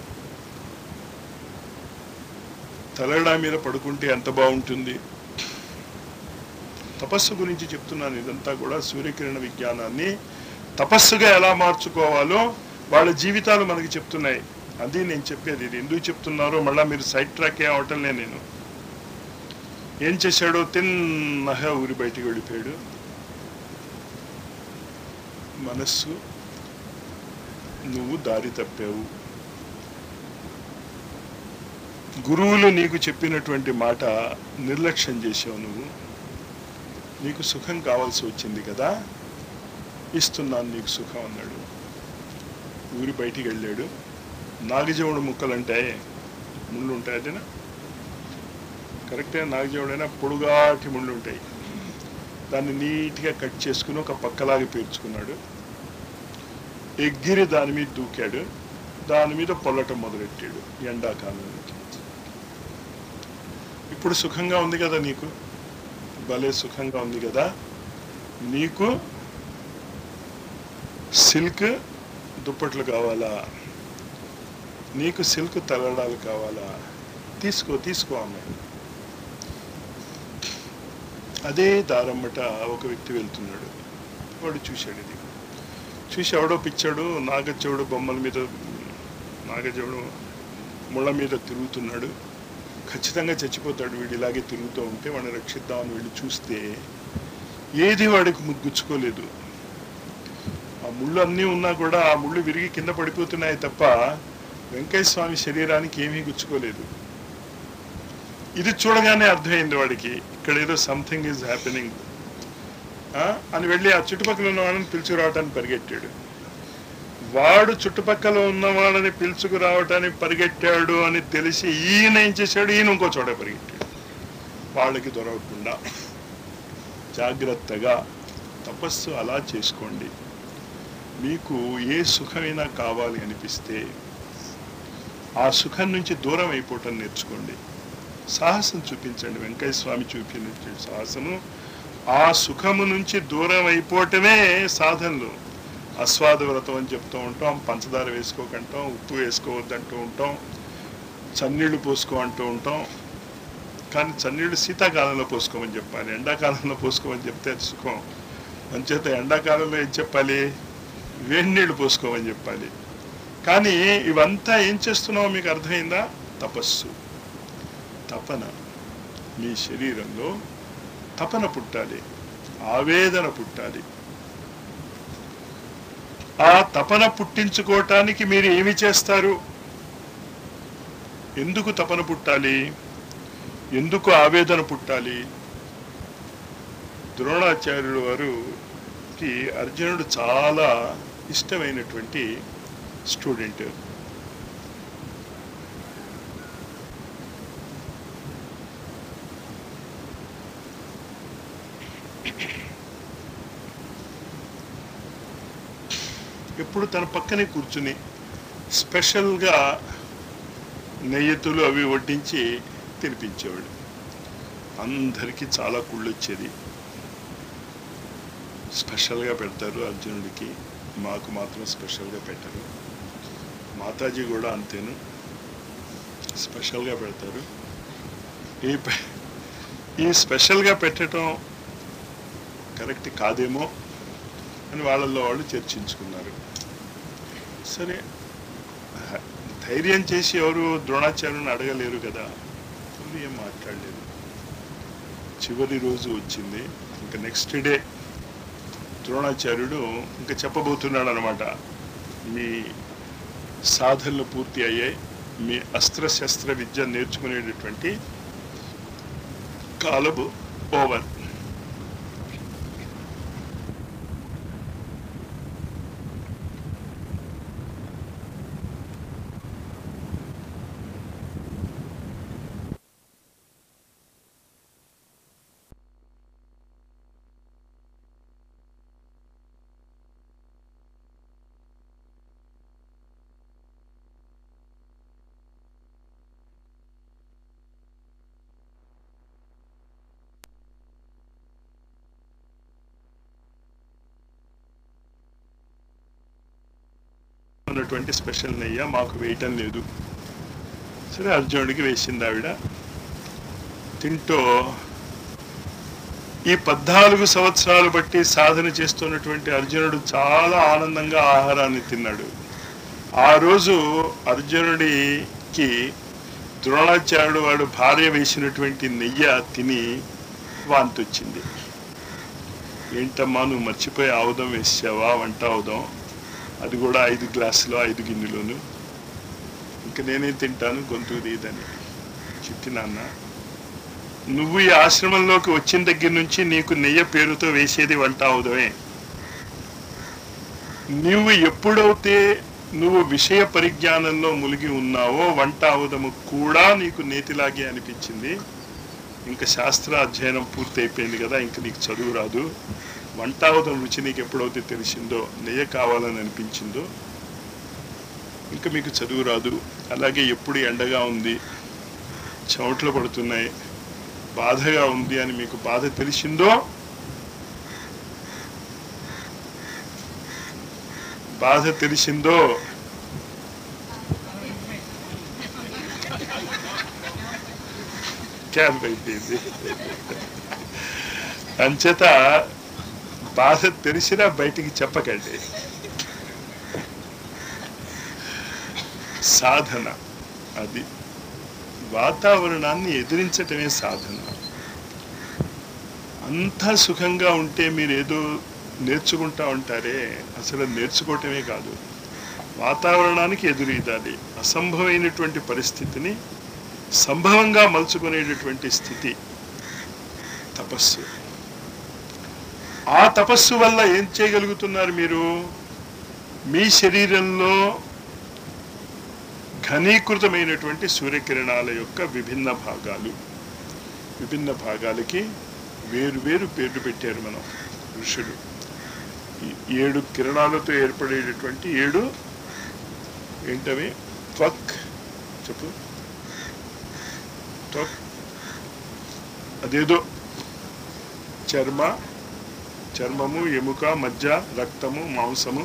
తలగడా మీద పడుకుంటే ఎంత బాగుంటుంది తపస్సు గురించి చెప్తున్నాను ఇదంతా కూడా సూర్యకిరణ విజ్ఞానాన్ని తపస్సుగా ఎలా మార్చుకోవాలో వాళ్ళ జీవితాలు మనకి చెప్తున్నాయి అది నేను చెప్పేది ఇది ఎందుకు చెప్తున్నారో మళ్ళీ మీరు సైడ్ ట్రాక్ ఏ అవటంలే నేను ఏం చేశాడో తిన్నగా ఊరి బయటికి వెళ్ళిపోయాడు మనస్సు నువ్వు దారి తప్పావు గురువులు నీకు చెప్పినటువంటి మాట నిర్లక్ష్యం చేసావు నువ్వు నీకు సుఖం కావాల్సి వచ్చింది కదా ఇస్తున్నాను నీకు సుఖం అన్నాడు ఊరి బయటికి వెళ్ళాడు నాగజవుడు ముక్కలంటే ముళ్ళు ఉంటాయి అదేనా కరెక్టే నాగజవుడైనా పొడుగాటి ముళ్ళు ఉంటాయి దాన్ని నీట్గా కట్ చేసుకుని ఒక పక్కలాగా పేర్చుకున్నాడు ఎగ్గిరి దాని మీద దూకాడు దాని మీద పొల్లటం మొదలెట్టాడు ఎండాకాలంలో ఇప్పుడు సుఖంగా ఉంది కదా నీకు భలే సుఖంగా ఉంది కదా నీకు సిల్క్ దుప్పట్లు కావాలా నీకు సిల్క్ తలడాలు కావాలా తీసుకో తీసుకో అన్నాడు అదే దారమ్మట ఒక వ్యక్తి వెళ్తున్నాడు వాడు చూశాడు ఇది చూసి ఎవడో పిచ్చాడు నాగచెవుడు బొమ్మల మీద నాగచెవుడు ముళ్ళ మీద తిరుగుతున్నాడు ఖచ్చితంగా చచ్చిపోతాడు వీడు ఇలాగే తిరుగుతూ ఉంటే వాడిని రక్షిద్దామని వెళ్ళి చూస్తే ఏది వాడికి ముగ్గుచ్చుకోలేదు ఆ ముళ్ళు అన్నీ ఉన్నా కూడా ఆ ముళ్ళు విరిగి కింద పడిపోతున్నాయి తప్ప వెంకయ్య స్వామి శరీరానికి ఏమీ గుచ్చుకోలేదు ఇది చూడగానే అర్థమైంది వాడికి ఇక్కడ ఏదో సంథింగ్ ఈజ్ హ్యాపెనింగ్ అని వెళ్ళి ఆ చుట్టుపక్కల ఉన్న వాళ్ళని పిలుచుకురావటానికి పరిగెట్టాడు వాడు చుట్టుపక్కల ఉన్న వాళ్ళని పిలుచుకురావటానికి పరిగెట్టాడు అని తెలిసి ఈయన ఏం చేశాడు ఈయన ఇంకో చోట పరిగెట్టాడు వాళ్ళకి దొరకకుండా జాగ్రత్తగా తపస్సు అలా చేసుకోండి మీకు ఏ సుఖమైనా కావాలి అనిపిస్తే ఆ సుఖం నుంచి దూరం అయిపోవటం నేర్చుకోండి సాహసం చూపించండి వెంకయ్య స్వామి చూపించే సాహసము ఆ సుఖము నుంచి దూరం అయిపోవటమే సాధనలు అస్వాద వ్రతం అని చెప్తూ ఉంటాం పంచదార వేసుకోకంటాం ఉప్పు వేసుకోవద్దంటూ ఉంటాం చన్నీళ్లు పోసుకో అంటూ ఉంటాం కానీ చన్నీళ్లు శీతాకాలంలో పోసుకోమని చెప్పాలి ఎండాకాలంలో పోసుకోమని చెప్తే అది సుఖం అంచేత ఎండాకాలంలో ఏం చెప్పాలి వేడి నీళ్లు పోసుకోమని చెప్పాలి కానీ ఇవంతా ఏం చేస్తున్నావో మీకు అర్థమైందా తపస్సు తపన మీ శరీరంలో తపన పుట్టాలి ఆవేదన పుట్టాలి ఆ తపన పుట్టించుకోవటానికి మీరు ఏమి చేస్తారు ఎందుకు తపన పుట్టాలి ఎందుకు ఆవేదన పుట్టాలి ద్రోణాచార్యుడు వారుకి అర్జునుడు చాలా ఇష్టమైనటువంటి స్టూడెంట్ ఎప్పుడు తన పక్కనే కూర్చుని స్పెషల్గా నెయ్యతులు అవి వడ్డించి తినిపించేవాడు అందరికీ చాలా కుళ్ళొచ్చేది స్పెషల్గా పెడతారు అర్జునుడికి మాకు మాత్రం స్పెషల్గా పెట్టరు మాతాజీ కూడా అంతేను స్పెషల్గా పెడతారు ఈ పె- ఈ స్పెషల్గా పెట్టడం కరెక్ట్ కాదేమో అని వాళ్ళల్లో వాళ్ళు చర్చించుకున్నారు సరే హ- ధైర్యం చేసి ఎవరు ద్రోణాచార్యుని అడగలేరు కదా ఎవరు ఏం మాట్లాడలేదు చివరి రోజు వచ్చింది ఇంకా నెక్స్ట్ డే ద్రోణాచార్యుడు ఇంకా చెప్పబోతున్నాడు అనమాట మీ సాధనలు పూర్తి అయ్యాయి మీ అస్త్రశస్త్ర విద్య నేర్చుకునేటటువంటి కాలము ఓవర్ ఉన్నటువంటి స్పెషల్ నెయ్య మాకు వేయటం లేదు సరే అర్జునుడికి వేసింది ఆవిడ తింటూ ఈ పద్నాలుగు సంవత్సరాలు బట్టి సాధన చేస్తున్నటువంటి అర్జునుడు చాలా ఆనందంగా ఆహారాన్ని తిన్నాడు ఆ రోజు అర్జునుడికి ద్రోణాచార్యుడు వాడు భార్య వేసినటువంటి నెయ్య తిని వాంతి వచ్చింది ఏంటమ్మా నువ్వు మర్చిపోయి ఆవుదం వేసావా వంట ఆవుదం అది కూడా ఐదు గ్లాసులు ఐదు గిన్నెలోను ఇంకా నేనే తింటాను గొంతు తీయదని చిట్టి నాన్న నువ్వు ఈ ఆశ్రమంలోకి వచ్చిన దగ్గర నుంచి నీకు నెయ్య పేరుతో వేసేది వంట అవుదమే నువ్వు ఎప్పుడైతే నువ్వు విషయ పరిజ్ఞానంలో మునిగి ఉన్నావో వంట అవుదము కూడా నీకు నేతిలాగే అనిపించింది ఇంకా శాస్త్ర అధ్యయనం పూర్తి అయిపోయింది కదా ఇంకా నీకు చదువు రాదు వంటావతం రుచి నీకు ఎప్పుడైతే తెలిసిందో నెయ్య కావాలని అనిపించిందో ఇంకా మీకు చదువు రాదు అలాగే ఎప్పుడు ఎండగా ఉంది చెమటలు పడుతున్నాయి బాధగా ఉంది అని మీకు బాధ తెలిసిందో బాధ తెలిసిందో క్యాబ్ అయిపోయింది అంచేత బాధ తెలిసినా బయటికి చెప్పకండి సాధన అది వాతావరణాన్ని ఎదిరించటమే సాధన అంతా సుఖంగా ఉంటే మీరు ఏదో నేర్చుకుంటా ఉంటారే అసలు నేర్చుకోవటమే కాదు వాతావరణానికి ఎదురీదాలి అసంభవమైనటువంటి పరిస్థితిని సంభవంగా మలుచుకునేటటువంటి స్థితి తపస్సు ఆ తపస్సు వల్ల ఏం చేయగలుగుతున్నారు మీరు మీ శరీరంలో ఘనీకృతమైనటువంటి సూర్యకిరణాల యొక్క విభిన్న భాగాలు విభిన్న భాగాలకి వేరు వేరు పేర్లు పెట్టారు మనం ఋషులు ఈ ఏడు కిరణాలతో ఏర్పడేటటువంటి ఏడు ఏంటవి త్వక్ చెప్పు త్వక్ అదేదో చర్మ చర్మము ఎముక మజ్జ రక్తము మాంసము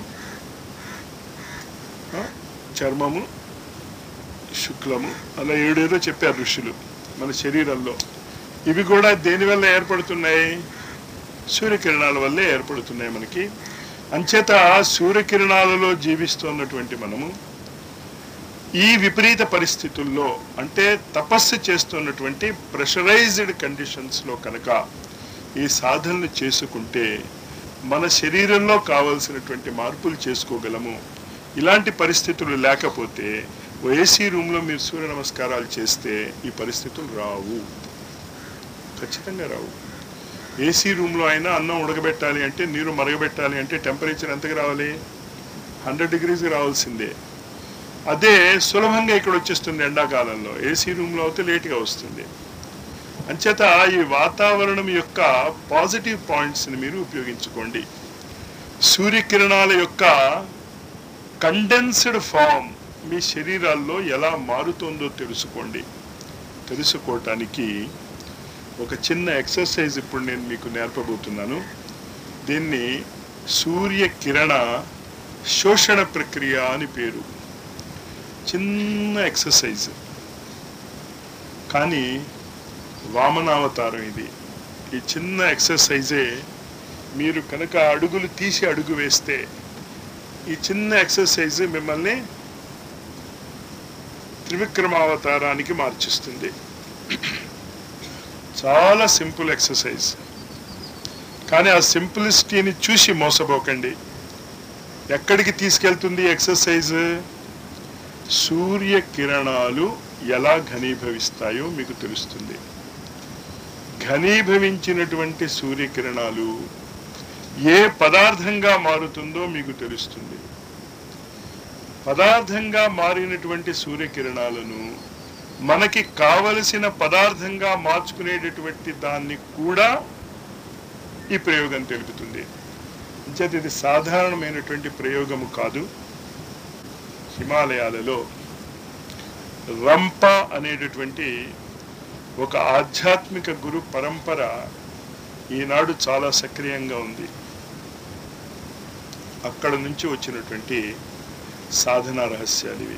ఆ, చర్మము శుక్లము అలా ఏడేదో చెప్పారు ఋషులు మన శరీరంలో ఇవి కూడా దేని వల్ల ఏర్పడుతున్నాయి సూర్యకిరణాల వల్లే ఏర్పడుతున్నాయి మనకి అంచేత సూర్యకిరణాలలో జీవిస్తున్నటువంటి మనము ఈ విపరీత పరిస్థితుల్లో అంటే తపస్సు చేస్తున్నటువంటి ప్రెషరైజ్డ్ కండిషన్స్లో కనుక ఈ సాధనలు చేసుకుంటే మన శరీరంలో కావలసినటువంటి మార్పులు చేసుకోగలము ఇలాంటి పరిస్థితులు లేకపోతే ఓ ఏసీ రూమ్లో మీరు సూర్య నమస్కారాలు చేస్తే ఈ పరిస్థితులు రావు ఖచ్చితంగా రావు ఏసీ రూమ్లో అయినా అన్నం ఉడకబెట్టాలి అంటే నీరు మరగబెట్టాలి అంటే టెంపరేచర్ ఎంతకు రావాలి హండ్రెడ్ డిగ్రీస్కి రావాల్సిందే అదే సులభంగా ఇక్కడ వచ్చేస్తుంది ఎండాకాలంలో ఏసీ రూమ్లో అయితే లేట్గా వస్తుంది అంచేత ఈ వాతావరణం యొక్క పాజిటివ్ పాయింట్స్ని మీరు ఉపయోగించుకోండి సూర్యకిరణాల యొక్క కండెన్స్డ్ ఫామ్ మీ శరీరాల్లో ఎలా మారుతుందో తెలుసుకోండి తెలుసుకోవటానికి ఒక చిన్న ఎక్సర్సైజ్ ఇప్పుడు నేను మీకు నేర్పబోతున్నాను దీన్ని సూర్యకిరణ శోషణ ప్రక్రియ అని పేరు చిన్న ఎక్సర్సైజ్ కానీ వామనావతారం ఇది ఈ చిన్న ఎక్సర్సైజే మీరు కనుక అడుగులు తీసి అడుగు వేస్తే ఈ చిన్న ఎక్సర్సైజ్ మిమ్మల్ని త్రివిక్రమావతారానికి మార్చిస్తుంది చాలా సింపుల్ ఎక్సర్సైజ్ కానీ ఆ సింప్లిసిటీని చూసి మోసపోకండి ఎక్కడికి తీసుకెళ్తుంది ఎక్సర్సైజ్ సూర్యకిరణాలు ఎలా ఘనీభవిస్తాయో మీకు తెలుస్తుంది ఘనీభవించినటువంటి సూర్యకిరణాలు ఏ పదార్థంగా మారుతుందో మీకు తెలుస్తుంది పదార్థంగా మారినటువంటి సూర్యకిరణాలను మనకి కావలసిన పదార్థంగా మార్చుకునేటటువంటి దాన్ని కూడా ఈ ప్రయోగం తెలుపుతుంది అంచేత ఇది సాధారణమైనటువంటి ప్రయోగము కాదు హిమాలయాలలో రంప అనేటటువంటి ఒక ఆధ్యాత్మిక గురు పరంపర ఈనాడు చాలా సక్రియంగా ఉంది అక్కడ నుంచి వచ్చినటువంటి సాధనా రహస్యాలు ఇవి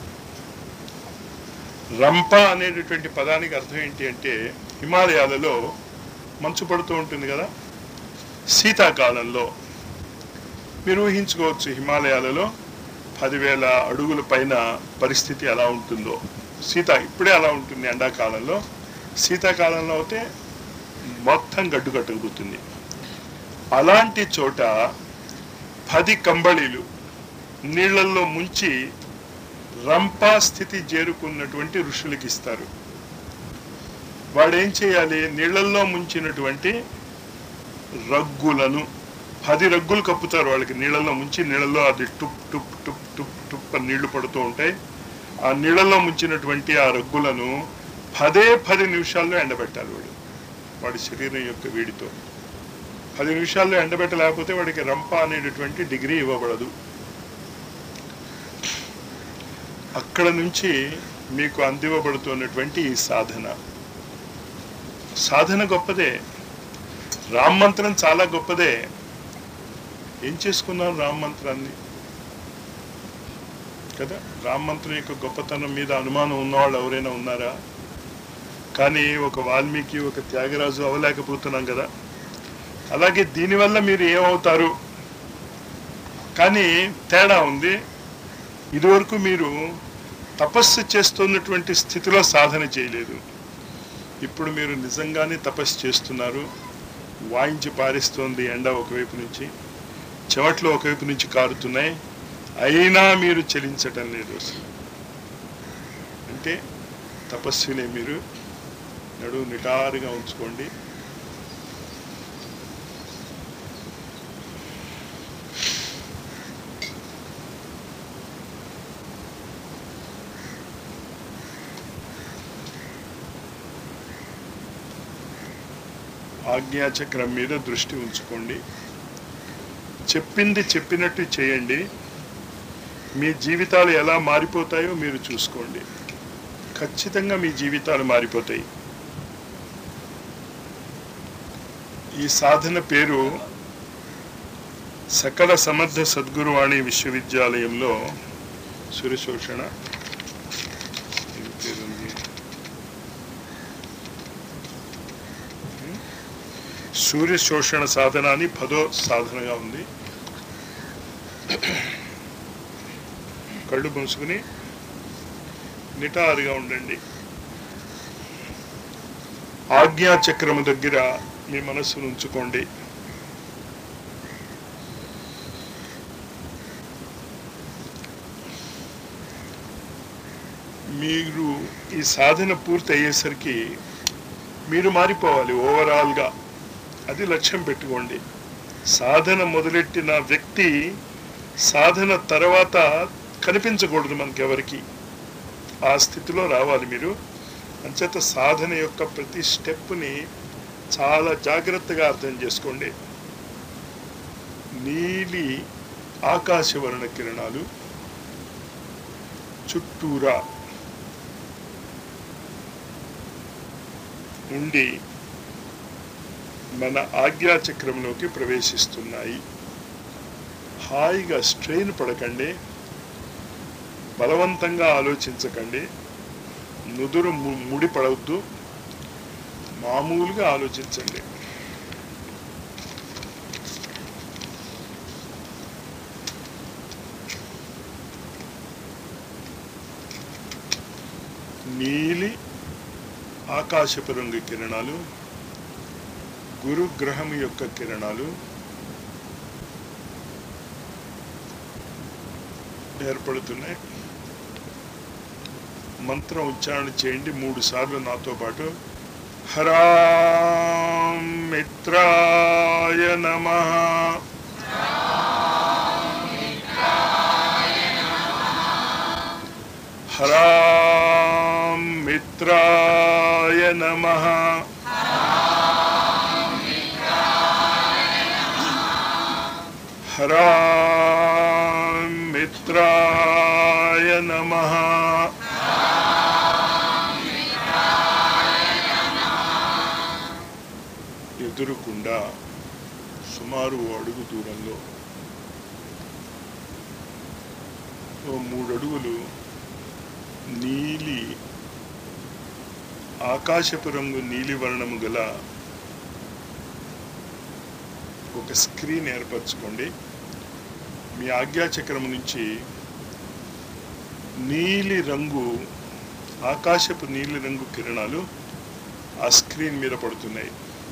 రంప అనేటటువంటి పదానికి అర్థం ఏంటి అంటే హిమాలయాలలో మంచు పడుతూ ఉంటుంది కదా శీతాకాలంలో మీరు ఊహించుకోవచ్చు హిమాలయాలలో పదివేల అడుగుల పైన పరిస్థితి ఎలా ఉంటుందో శీత ఇప్పుడే అలా ఉంటుంది ఎండాకాలంలో శీతాకాలంలో అయితే మొత్తం గడ్డు కట్టుకుపోతుంది అలాంటి చోట పది కంబళీలు నీళ్లలో ముంచి రంపా స్థితి చేరుకున్నటువంటి ఋషులకి ఇస్తారు వాడు ఏం చేయాలి నీళ్లలో ముంచినటువంటి రగ్గులను పది రగ్గులు కప్పుతారు వాళ్ళకి నీళ్ళల్లో ముంచి నీళ్ళల్లో అది టుప్ టుప్ టుప్ టుప్ టుప్ అని నీళ్లు పడుతూ ఉంటాయి ఆ నీళ్ళల్లో ముంచినటువంటి ఆ రగ్గులను పదే పది నిమిషాల్లో ఎండబెట్టాలి వాడు వాడి శరీరం యొక్క వేడితో పది నిమిషాల్లో ఎండబెట్టలేకపోతే వాడికి రంప అనేటటువంటి డిగ్రీ ఇవ్వబడదు అక్కడ నుంచి మీకు అందివ్వబడుతున్నటువంటి ఈ సాధన సాధన గొప్పదే రామ్ మంత్రం చాలా గొప్పదే ఏం చేసుకున్నారు రామ్ మంత్రాన్ని కదా రామ్ మంత్రం యొక్క గొప్పతనం మీద అనుమానం ఉన్నవాళ్ళు ఎవరైనా ఉన్నారా కానీ ఒక వాల్మీకి ఒక త్యాగరాజు అవ్వలేకపోతున్నాం కదా అలాగే దీనివల్ల మీరు ఏమవుతారు కానీ తేడా ఉంది ఇదివరకు మీరు తపస్సు చేస్తున్నటువంటి స్థితిలో సాధన చేయలేదు ఇప్పుడు మీరు నిజంగానే తపస్సు చేస్తున్నారు వాయించి పారిస్తోంది ఎండ ఒకవైపు నుంచి చెమట్లు ఒకవైపు నుంచి కారుతున్నాయి అయినా మీరు చలించటం లేదు అసలు అంటే తపస్సునే మీరు నడువు నిటారుగా ఉంచుకోండి ఆజ్ఞాచక్రం మీద దృష్టి ఉంచుకోండి చెప్పింది చెప్పినట్టు చేయండి మీ జీవితాలు ఎలా మారిపోతాయో మీరు చూసుకోండి ఖచ్చితంగా మీ జీవితాలు మారిపోతాయి ఈ సాధన పేరు సకల సమర్థ సద్గురువాణి విశ్వవిద్యాలయంలో సురశోషణ ఇది పేరుంది. సూర్య శోషణ సాధన అని పదో సాధనగా ఉంది కళ్ళు మూసుకుని నిటారుగా ఉండండి ఆజ్ఞా చక్రము దగ్గర మీ మనస్సును ఉంచుకోండి మీరు ఈ సాధన పూర్తి అయ్యేసరికి మీరు మారిపోవాలి ఓవరాల్గా అది లక్ష్యం పెట్టుకోండి సాధన మొదలెట్టిన వ్యక్తి సాధన తర్వాత కనిపించకూడదు మనకెవరికి ఆ స్థితిలో రావాలి మీరు అంచేత సాధన యొక్క ప్రతి స్టెప్ని చాలా జాగ్రత్తగా అర్థం చేసుకోండి నీలి ఆకాశవర్ణ కిరణాలు చుట్టూరా ఉండి మన ఆజ్ఞాచక్రంలోకి ప్రవేశిస్తున్నాయి హాయిగా స్ట్రెయిన్ పడకండి బలవంతంగా ఆలోచించకండి నుదురు ము- ముడి పడవద్దు మామూలుగా ఆలోచించండి నీలి ఆకాశపు రంగు కిరణాలు గురుగ్రహం యొక్క కిరణాలు ఏర్పడుతున్నాయి మంత్రం ఉచ్చారణ చేయండి మూడు సార్లు నాతో పాటు హరాం మిత్రాయ నమ హరాం మిత్రాయ నమ హరాం మిత్రాయ నమ ఎదురుకుండా సుమారు ఓ అడుగు దూరంలో ఓ మూడు అడుగులు నీలి ఆకాశపు రంగు నీలి వర్ణము గల ఒక స్క్రీన్ ఏర్పరచుకోండి మీ ఆజ్ఞాచక్రం నుంచి నీలి రంగు ఆకాశపు నీలి రంగు కిరణాలు ఆ స్క్రీన్ మీద పడుతున్నాయి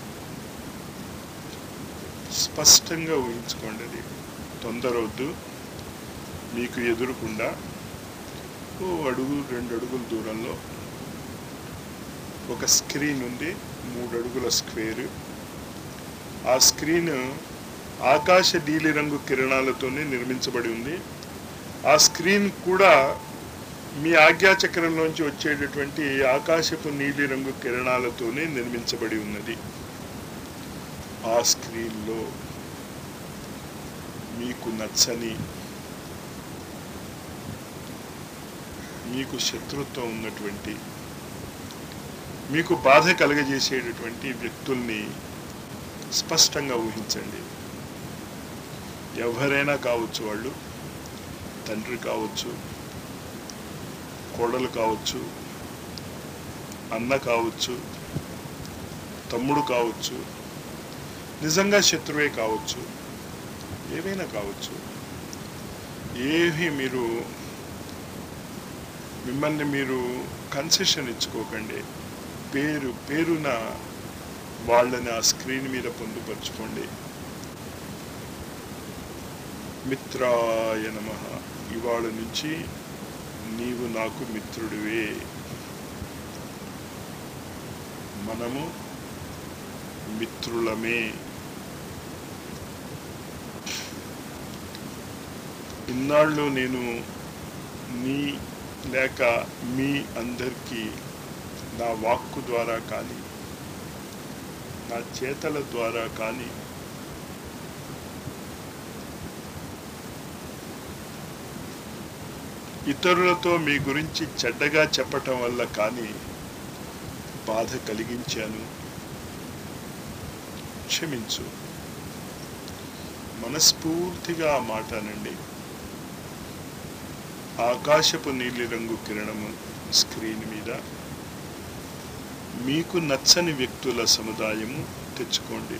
స్పష్టంగా ఊహించుకోండి అది తొందర వద్దు మీకు ఎదురుకుండా ఓ అడుగు రెండు అడుగుల దూరంలో ఒక స్క్రీన్ ఉంది మూడు అడుగుల స్క్వేర్ ఆ స్క్రీన్ ఆకాశ నీలి రంగు కిరణాలతోనే నిర్మించబడి ఉంది ఆ స్క్రీన్ కూడా మీ ఆజ్ఞాచక్రంలోంచి వచ్చేటటువంటి ఆకాశపు నీలి రంగు కిరణాలతోనే నిర్మించబడి ఉన్నది ఆ స్క్రీన్లో మీకు నచ్చని మీకు శత్రుత్వం ఉన్నటువంటి మీకు బాధ కలగజేసేటటువంటి వ్యక్తుల్ని స్పష్టంగా ఊహించండి ఎవరైనా కావచ్చు వాళ్ళు తండ్రి కావచ్చు కోడలు కావచ్చు అన్న కావచ్చు తమ్ముడు కావచ్చు నిజంగా శత్రువే కావచ్చు ఏవైనా కావచ్చు ఏవి మీరు మిమ్మల్ని మీరు కన్సెషన్ ఇచ్చుకోకండి పేరు పేరున వాళ్ళని ఆ స్క్రీన్ మీద పొందుపరచుకోండి మిత్రాయ నమ ఇవాళ నుంచి నీవు నాకు మిత్రుడివే మనము మిత్రులమే ఇన్నాళ్ళు నేను నీ లేక మీ అందరికీ నా వాక్కు ద్వారా కానీ నా చేతల ద్వారా కానీ ఇతరులతో మీ గురించి చెడ్డగా చెప్పటం వల్ల కానీ బాధ కలిగించాను క్షమించు మనస్ఫూర్తిగా ఆ మాట అనండి ఆకాశపు నీలిరంగు కిరణము స్క్రీన్ మీద మీకు నచ్చని వ్యక్తుల సముదాయము తెచ్చుకోండి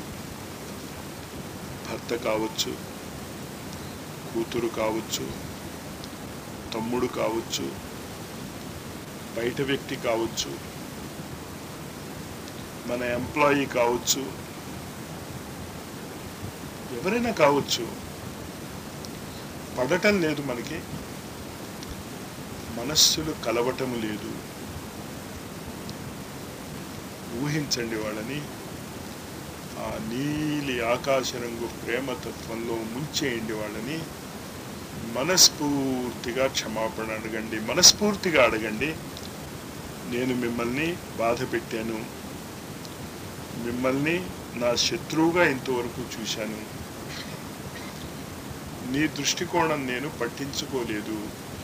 భర్త కావచ్చు కూతురు కావచ్చు తమ్ముడు కావచ్చు బయట వ్యక్తి కావచ్చు మన ఎంప్లాయీ కావచ్చు ఎవరైనా కావచ్చు పడటం లేదు మనకి మనస్సులు కలవటం లేదు ఊహించండి వాళ్ళని ఆ నీలి ఆకాశ రంగు ప్రేమతత్వంలో ముంచేయండి వాళ్ళని మనస్ఫూర్తిగా క్షమాపణ అడగండి మనస్ఫూర్తిగా అడగండి నేను మిమ్మల్ని బాధ పెట్టాను మిమ్మల్ని నా శత్రువుగా ఇంతవరకు చూశాను నీ దృష్టికోణం నేను పట్టించుకోలేదు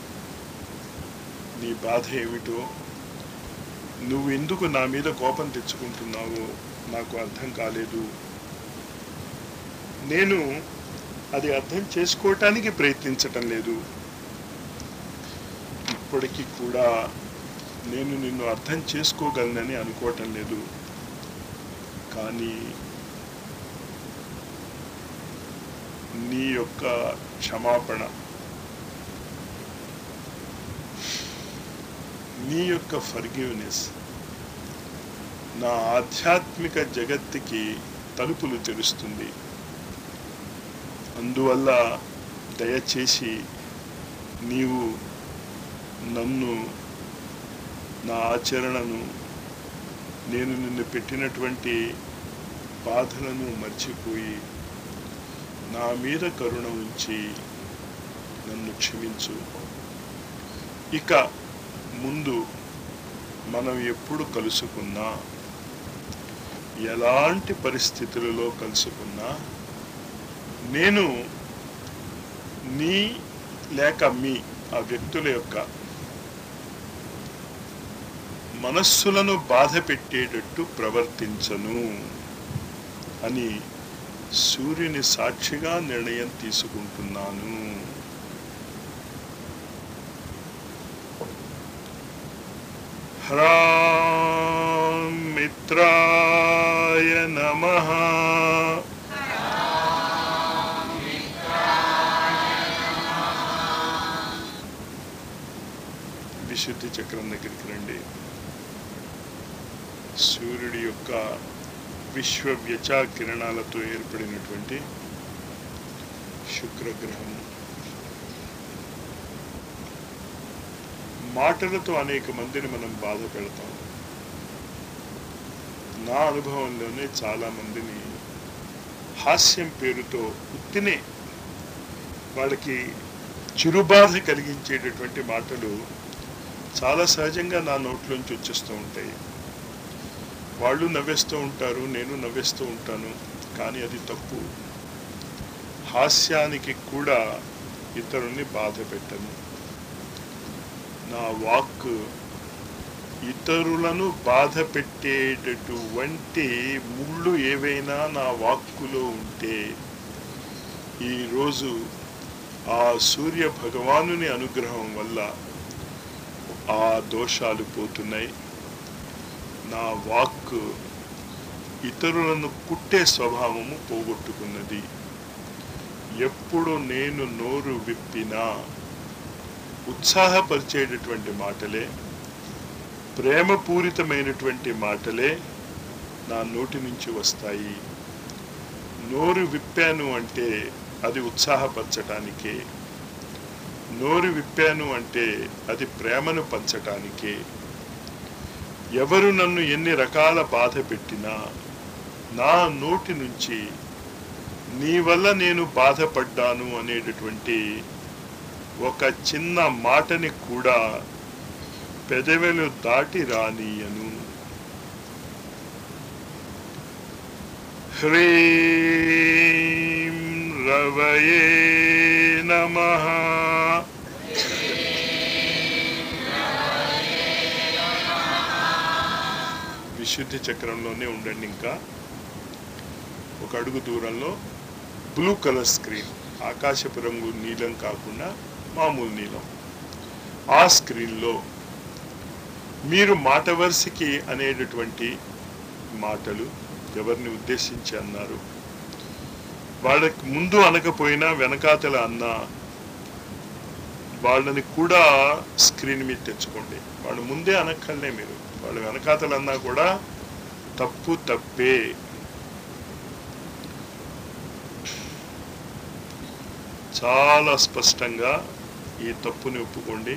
నీ బాధ ఏమిటో నువ్వు ఎందుకు నా మీద కోపం తెచ్చుకుంటున్నావో నాకు అర్థం కాలేదు నేను అది అర్థం చేసుకోవటానికి ప్రయత్నించటం లేదు ఇప్పటికీ కూడా నేను నిన్ను అర్థం చేసుకోగలనని అనుకోవటం లేదు కానీ నీ యొక్క క్షమాపణ నీ యొక్క ఫర్గివ్నెస్ నా ఆధ్యాత్మిక జగత్తుకి తలుపులు తెరుస్తుంది అందువల్ల దయచేసి నీవు నన్ను నా ఆచరణను నేను నిన్ను పెట్టినటువంటి బాధలను మర్చిపోయి నా మీద కరుణ ఉంచి నన్ను క్షమించు ఇక ముందు మనం ఎప్పుడు కలుసుకున్నా ఎలాంటి పరిస్థితులలో కలుసుకున్నా నేను నీ లేక మీ ఆ వ్యక్తుల యొక్క మనస్సులను బాధ పెట్టేటట్టు ప్రవర్తించను అని సూర్యుని సాక్షిగా నిర్ణయం తీసుకుంటున్నాను హ్రాం మిత్రాయ నమః విశుద్ధి చక్రం దగ్గరికి రండి సూర్యుడి యొక్క విశ్వ వ్యచా కిరణాలతో ఏర్పడినటువంటి శుక్రగ్రహము మాటలతో అనేక మందిని మనం బాధ పెడతాం నా అనుభవంలోనే చాలా మందిని హాస్యం పేరుతో ఉత్తినే వాళ్ళకి చిరుబాధ కలిగించేటటువంటి మాటలు చాలా సహజంగా నా నోట్లోంచి వచ్చేస్తూ ఉంటాయి వాళ్ళు నవ్వేస్తూ ఉంటారు నేను నవ్వేస్తూ ఉంటాను కానీ అది తప్పు హాస్యానికి కూడా ఇతరుల్ని బాధ పెట్టను నా వాక్ ఇతరులను బాధ పెట్టేటటువంటి ముళ్ళు ఏవైనా నా వాక్కులో ఉంటే ఈరోజు ఆ సూర్య భగవానుని అనుగ్రహం వల్ల ఆ దోషాలు పోతున్నాయి నా వాక్ ఇతరులను కుట్టే స్వభావము పోగొట్టుకున్నది ఎప్పుడు నేను నోరు విప్పినా ఉత్సాహపరిచేటటువంటి మాటలే ప్రేమపూరితమైనటువంటి మాటలే నా నోటి నుంచి వస్తాయి నోరు విప్పాను అంటే అది ఉత్సాహపరచటానికే నోరు విప్పాను అంటే అది ప్రేమను పంచటానికే ఎవరు నన్ను ఎన్ని రకాల బాధ పెట్టినా నా నోటి నుంచి నీ వల్ల నేను బాధపడ్డాను అనేటటువంటి ఒక చిన్న మాటని కూడా పెదవులు దాటి రానీయను హ్రీం రవయే నమః విశుద్ధి చక్రంలోనే ఉండండి ఇంకా ఒక అడుగు దూరంలో బ్లూ కలర్ స్క్రీన్ ఆకాశపు రంగు నీలం కాకుండా మామూలు నీలం ఆ స్క్రీన్లో మీరు మాట వరుసకి అనేటటువంటి మాటలు ఎవరిని ఉద్దేశించి అన్నారు వాళ్ళకి ముందు అనకపోయినా వెనకాతల అన్నా వాళ్ళని కూడా స్క్రీన్ మీద తెచ్చుకోండి వాళ్ళు ముందే అనక్కర్లే మీరు వాళ్ళు వెనకాతలు అన్నా కూడా తప్పు తప్పే చాలా స్పష్టంగా ఈ తప్పుని ఒప్పుకోండి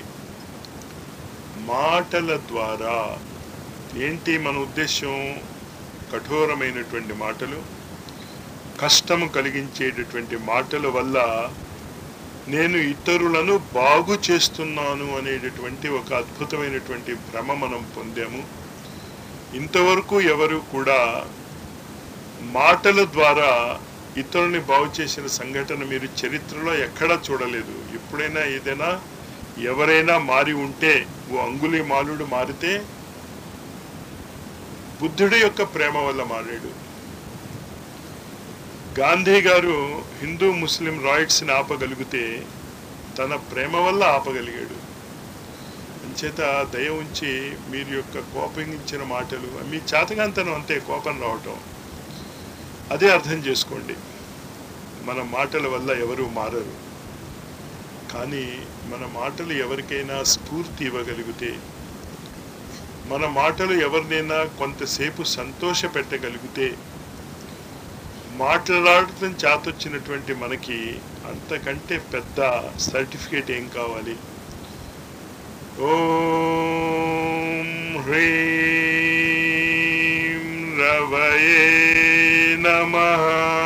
మాటల ద్వారా ఏంటి మన ఉద్దేశం కఠోరమైనటువంటి మాటలు కష్టము కలిగించేటటువంటి మాటల వల్ల నేను ఇతరులను బాగు చేస్తున్నాను అనేటటువంటి ఒక అద్భుతమైనటువంటి భ్రమ మనం పొందాము ఇంతవరకు ఎవరు కూడా మాటల ద్వారా ఇతరుల్ని బాగు చేసిన సంఘటన మీరు చరిత్రలో ఎక్కడా చూడలేదు ఎప్పుడైనా ఏదైనా ఎవరైనా మారి ఉంటే ఓ అంగుళి మాలుడు మారితే బుద్ధుడి యొక్క ప్రేమ వల్ల మారాడు గాంధీ గారు హిందూ ముస్లిం రాయిట్స్ని ఆపగలిగితే తన ప్రేమ వల్ల ఆపగలిగాడు అంచేత దయ ఉంచి మీరు యొక్క కోపగించిన మాటలు మీ చేతగాంతనం అంతే కోపం రావటం అదే అర్థం చేసుకోండి మన మాటల వల్ల ఎవరు మారరు కానీ మన మాటలు ఎవరికైనా స్ఫూర్తి ఇవ్వగలిగితే మన మాటలు ఎవరినైనా కొంతసేపు సంతోష పెట్టగలిగితే మాట్లాడటం చేతొచ్చినటువంటి మనకి అంతకంటే పెద్ద సర్టిఫికేట్ ఏం కావాలి ఓం హ్రీం రవయే నమః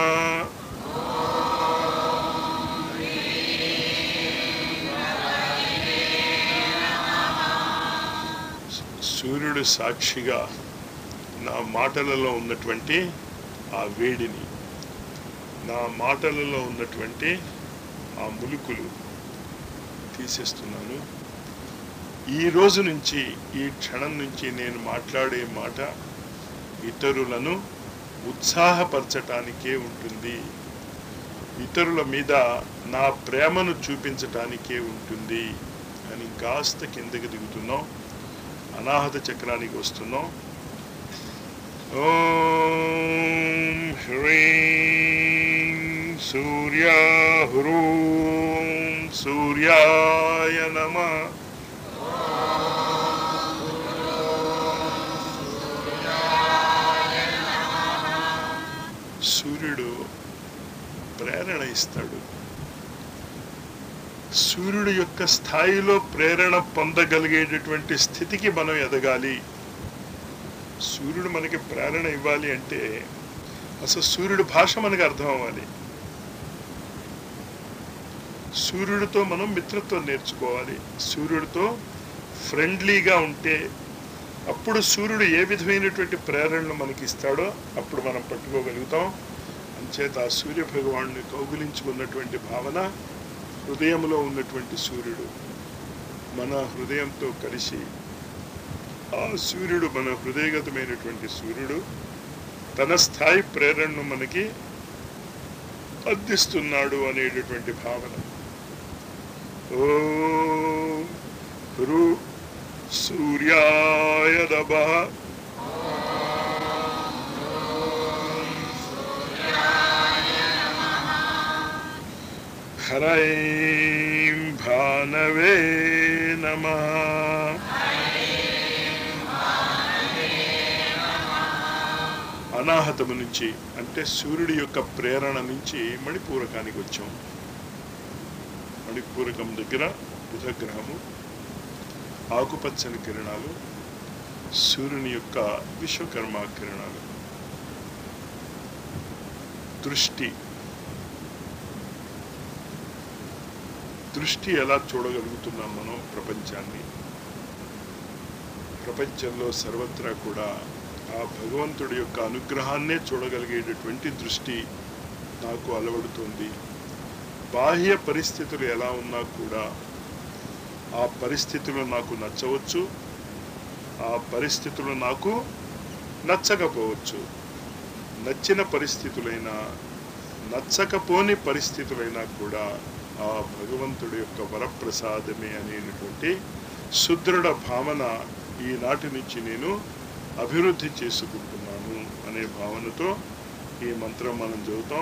సూర్యుడు సాక్షిగా నా మాటలలో ఉన్నటువంటి ఆ వేడిని నా మాటలలో ఉన్నటువంటి ఆ ములుకులు తీసేస్తున్నాను ఈ రోజు నుంచి ఈ క్షణం నుంచి నేను మాట్లాడే మాట ఇతరులను ఉత్సాహపరచటానికే ఉంటుంది ఇతరుల మీద నా ప్రేమను చూపించటానికే ఉంటుంది అని కాస్త కిందకి దిగుతున్నాం అనాహత చక్రానికి వస్తున్నాం ఓం హ్రీం సూర్య హ్రూం సూర్యాయ నమ సూర్యుడు ప్రేరణ ఇస్తాడు సూర్యుడు యొక్క స్థాయిలో ప్రేరణ పొందగలిగేటటువంటి స్థితికి మనం ఎదగాలి సూర్యుడు మనకి ప్రేరణ ఇవ్వాలి అంటే అసలు సూర్యుడి భాష మనకు అర్థం అవ్వాలి సూర్యుడితో మనం మిత్రత్వం నేర్చుకోవాలి సూర్యుడితో ఫ్రెండ్లీగా ఉంటే అప్పుడు సూర్యుడు ఏ విధమైనటువంటి ప్రేరణను మనకి ఇస్తాడో అప్పుడు మనం పట్టుకోగలుగుతాం అంచేత ఆ సూర్య భగవానుని కౌగులించుకున్నటువంటి భావన హృదయంలో ఉన్నటువంటి సూర్యుడు మన హృదయంతో కలిసి ఆ సూర్యుడు మన హృదయగతమైనటువంటి సూర్యుడు తన స్థాయి ప్రేరణను మనకి అందిస్తున్నాడు అనేటటువంటి భావన ఓ హృ సూర్యాయ నమ హరైం భానవే నమ అనాహతము నుంచి అంటే సూర్యుడి యొక్క ప్రేరణ నుంచి మణిపూరకానికి వచ్చాం మణిపూరకం దగ్గర బుధగ్రహము ఆకుపచ్చని కిరణాలు సూర్యుని యొక్క విశ్వకర్మ కిరణాలు దృష్టి దృష్టి ఎలా చూడగలుగుతున్నాం మనం ప్రపంచాన్ని ప్రపంచంలో సర్వత్రా కూడా ఆ భగవంతుడి యొక్క అనుగ్రహాన్నే చూడగలిగేటటువంటి దృష్టి నాకు అలవడుతుంది బాహ్య పరిస్థితులు ఎలా ఉన్నా కూడా ఆ పరిస్థితులు నాకు నచ్చవచ్చు ఆ పరిస్థితులు నాకు నచ్చకపోవచ్చు నచ్చిన పరిస్థితులైనా నచ్చకపోని పరిస్థితులైనా కూడా ఆ భగవంతుడి యొక్క వరప్రసాదమే అనేటువంటి సుదృఢ భావన ఈనాటి నుంచి నేను అభివృద్ధి చేసుకుంటున్నాను అనే భావనతో ఈ మంత్రం మనం చదువుతాం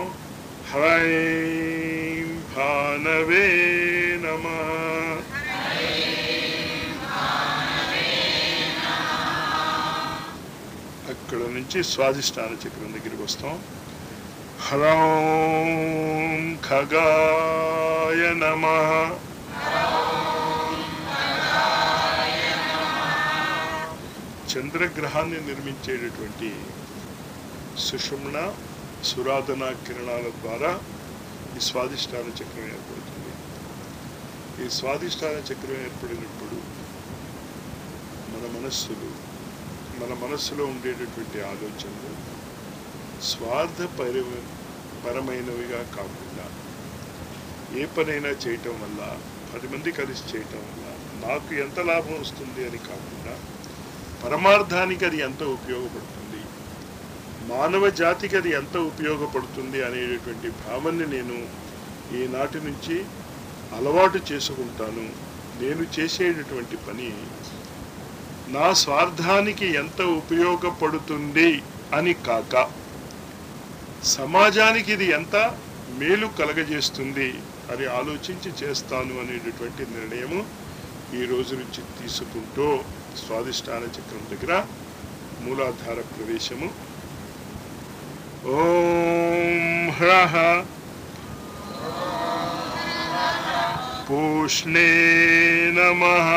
హ్రైం భానవే నమ అక్కడ నుంచి స్వాదిష్టాన చక్రం దగ్గరికి వస్తాం హ్రౌం ఖగాయ నమ చంద్రగ్రహాన్ని నిర్మించేటటువంటి సుషుమ్న సురాధన కిరణాల ద్వారా ఈ స్వాదిష్టాన చక్రం ఏర్పడుతుంది ఈ స్వాదిష్టాన చక్రం ఏర్పడినప్పుడు మన మనస్సులు మన మనస్సులో ఉండేటటువంటి ఆలోచనలు స్వార్థ పరి పరమైనవిగా కాకుండా ఏ పనైనా చేయటం వల్ల పది మంది కలిసి చేయటం వల్ల నాకు ఎంత లాభం వస్తుంది అని కాకుండా పరమార్థానికి అది ఎంత ఉపయోగపడుతుంది మానవ జాతికి అది ఎంత ఉపయోగపడుతుంది అనేటటువంటి భావన్ని నేను ఈనాటి నుంచి అలవాటు చేసుకుంటాను నేను చేసేటటువంటి పని నా స్వార్థానికి ఎంత ఉపయోగపడుతుంది అని కాక సమాజానికి ఇది ఎంత మేలు కలగజేస్తుంది అని ఆలోచించి చేస్తాను అనేటటువంటి నిర్ణయము ఈ రోజు నుంచి తీసుకుంటూ స్వాదిష్టాన చక్రం దగ్గర మూలాధార ప్రవేశము ఓం హ్రహ పూష్ణే నమః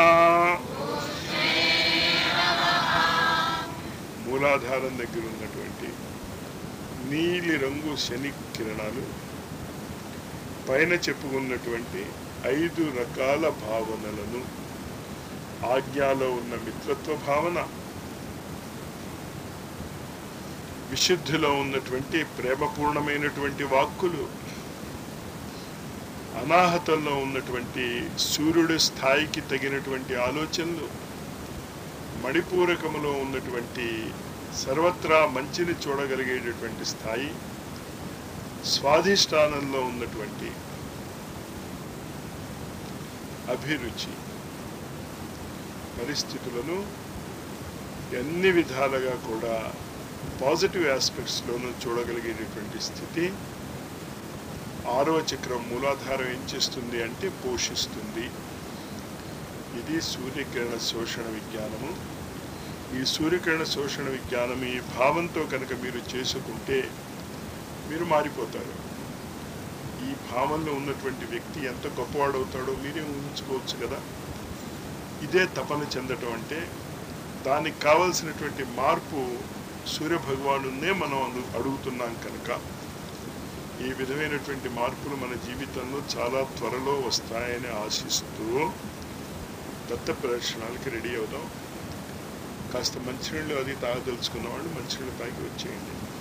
మూలాధారం దగ్గర ఉన్నటువంటి నీలి రంగు శని కిరణాలు పైన చెప్పుకున్నటువంటి ఐదు రకాల భావనలను ఆజ్ఞాలో ఉన్న మిత్రత్వ భావన విశుద్ధిలో ఉన్నటువంటి ప్రేమపూర్ణమైనటువంటి వాక్కులు అనాహతంలో ఉన్నటువంటి సూర్యుడి స్థాయికి తగినటువంటి ఆలోచనలు మణిపూరకములో ఉన్నటువంటి సర్వత్రా మంచిని చూడగలిగేటటువంటి స్థాయి స్వాధిష్టానంలో ఉన్నటువంటి అభిరుచి పరిస్థితులను అన్ని విధాలుగా కూడా పాజిటివ్ ఆస్పెక్ట్స్లోనూ చూడగలిగేటటువంటి స్థితి ఆరవ చక్రం మూలాధారం ఏం చేస్తుంది అంటే పోషిస్తుంది ఇది సూర్యకిరణ శోషణ విజ్ఞానము ఈ సూర్యకిరణ శోషణ విజ్ఞానం ఈ భావంతో కనుక మీరు చేసుకుంటే మీరు మారిపోతారు ఈ భావంలో ఉన్నటువంటి వ్యక్తి ఎంత గొప్పవాడవుతాడో మీరే ఊహించుకోవచ్చు కదా ఇదే తపన చెందటం అంటే దానికి కావలసినటువంటి మార్పు సూర్య భగవానునే మనం అను- అడుగుతున్నాం కనుక ఈ విధమైనటువంటి మార్పులు మన జీవితంలో చాలా త్వరలో వస్తాయని ఆశిస్తూ దత్త ప్రదర్శనాలకి రెడీ అవుదాం కాస్త మంచినీళ్ళు అది తాగదలుచుకున్న వాళ్ళు మంచినీళ్ళు తాగి వచ్చేయండి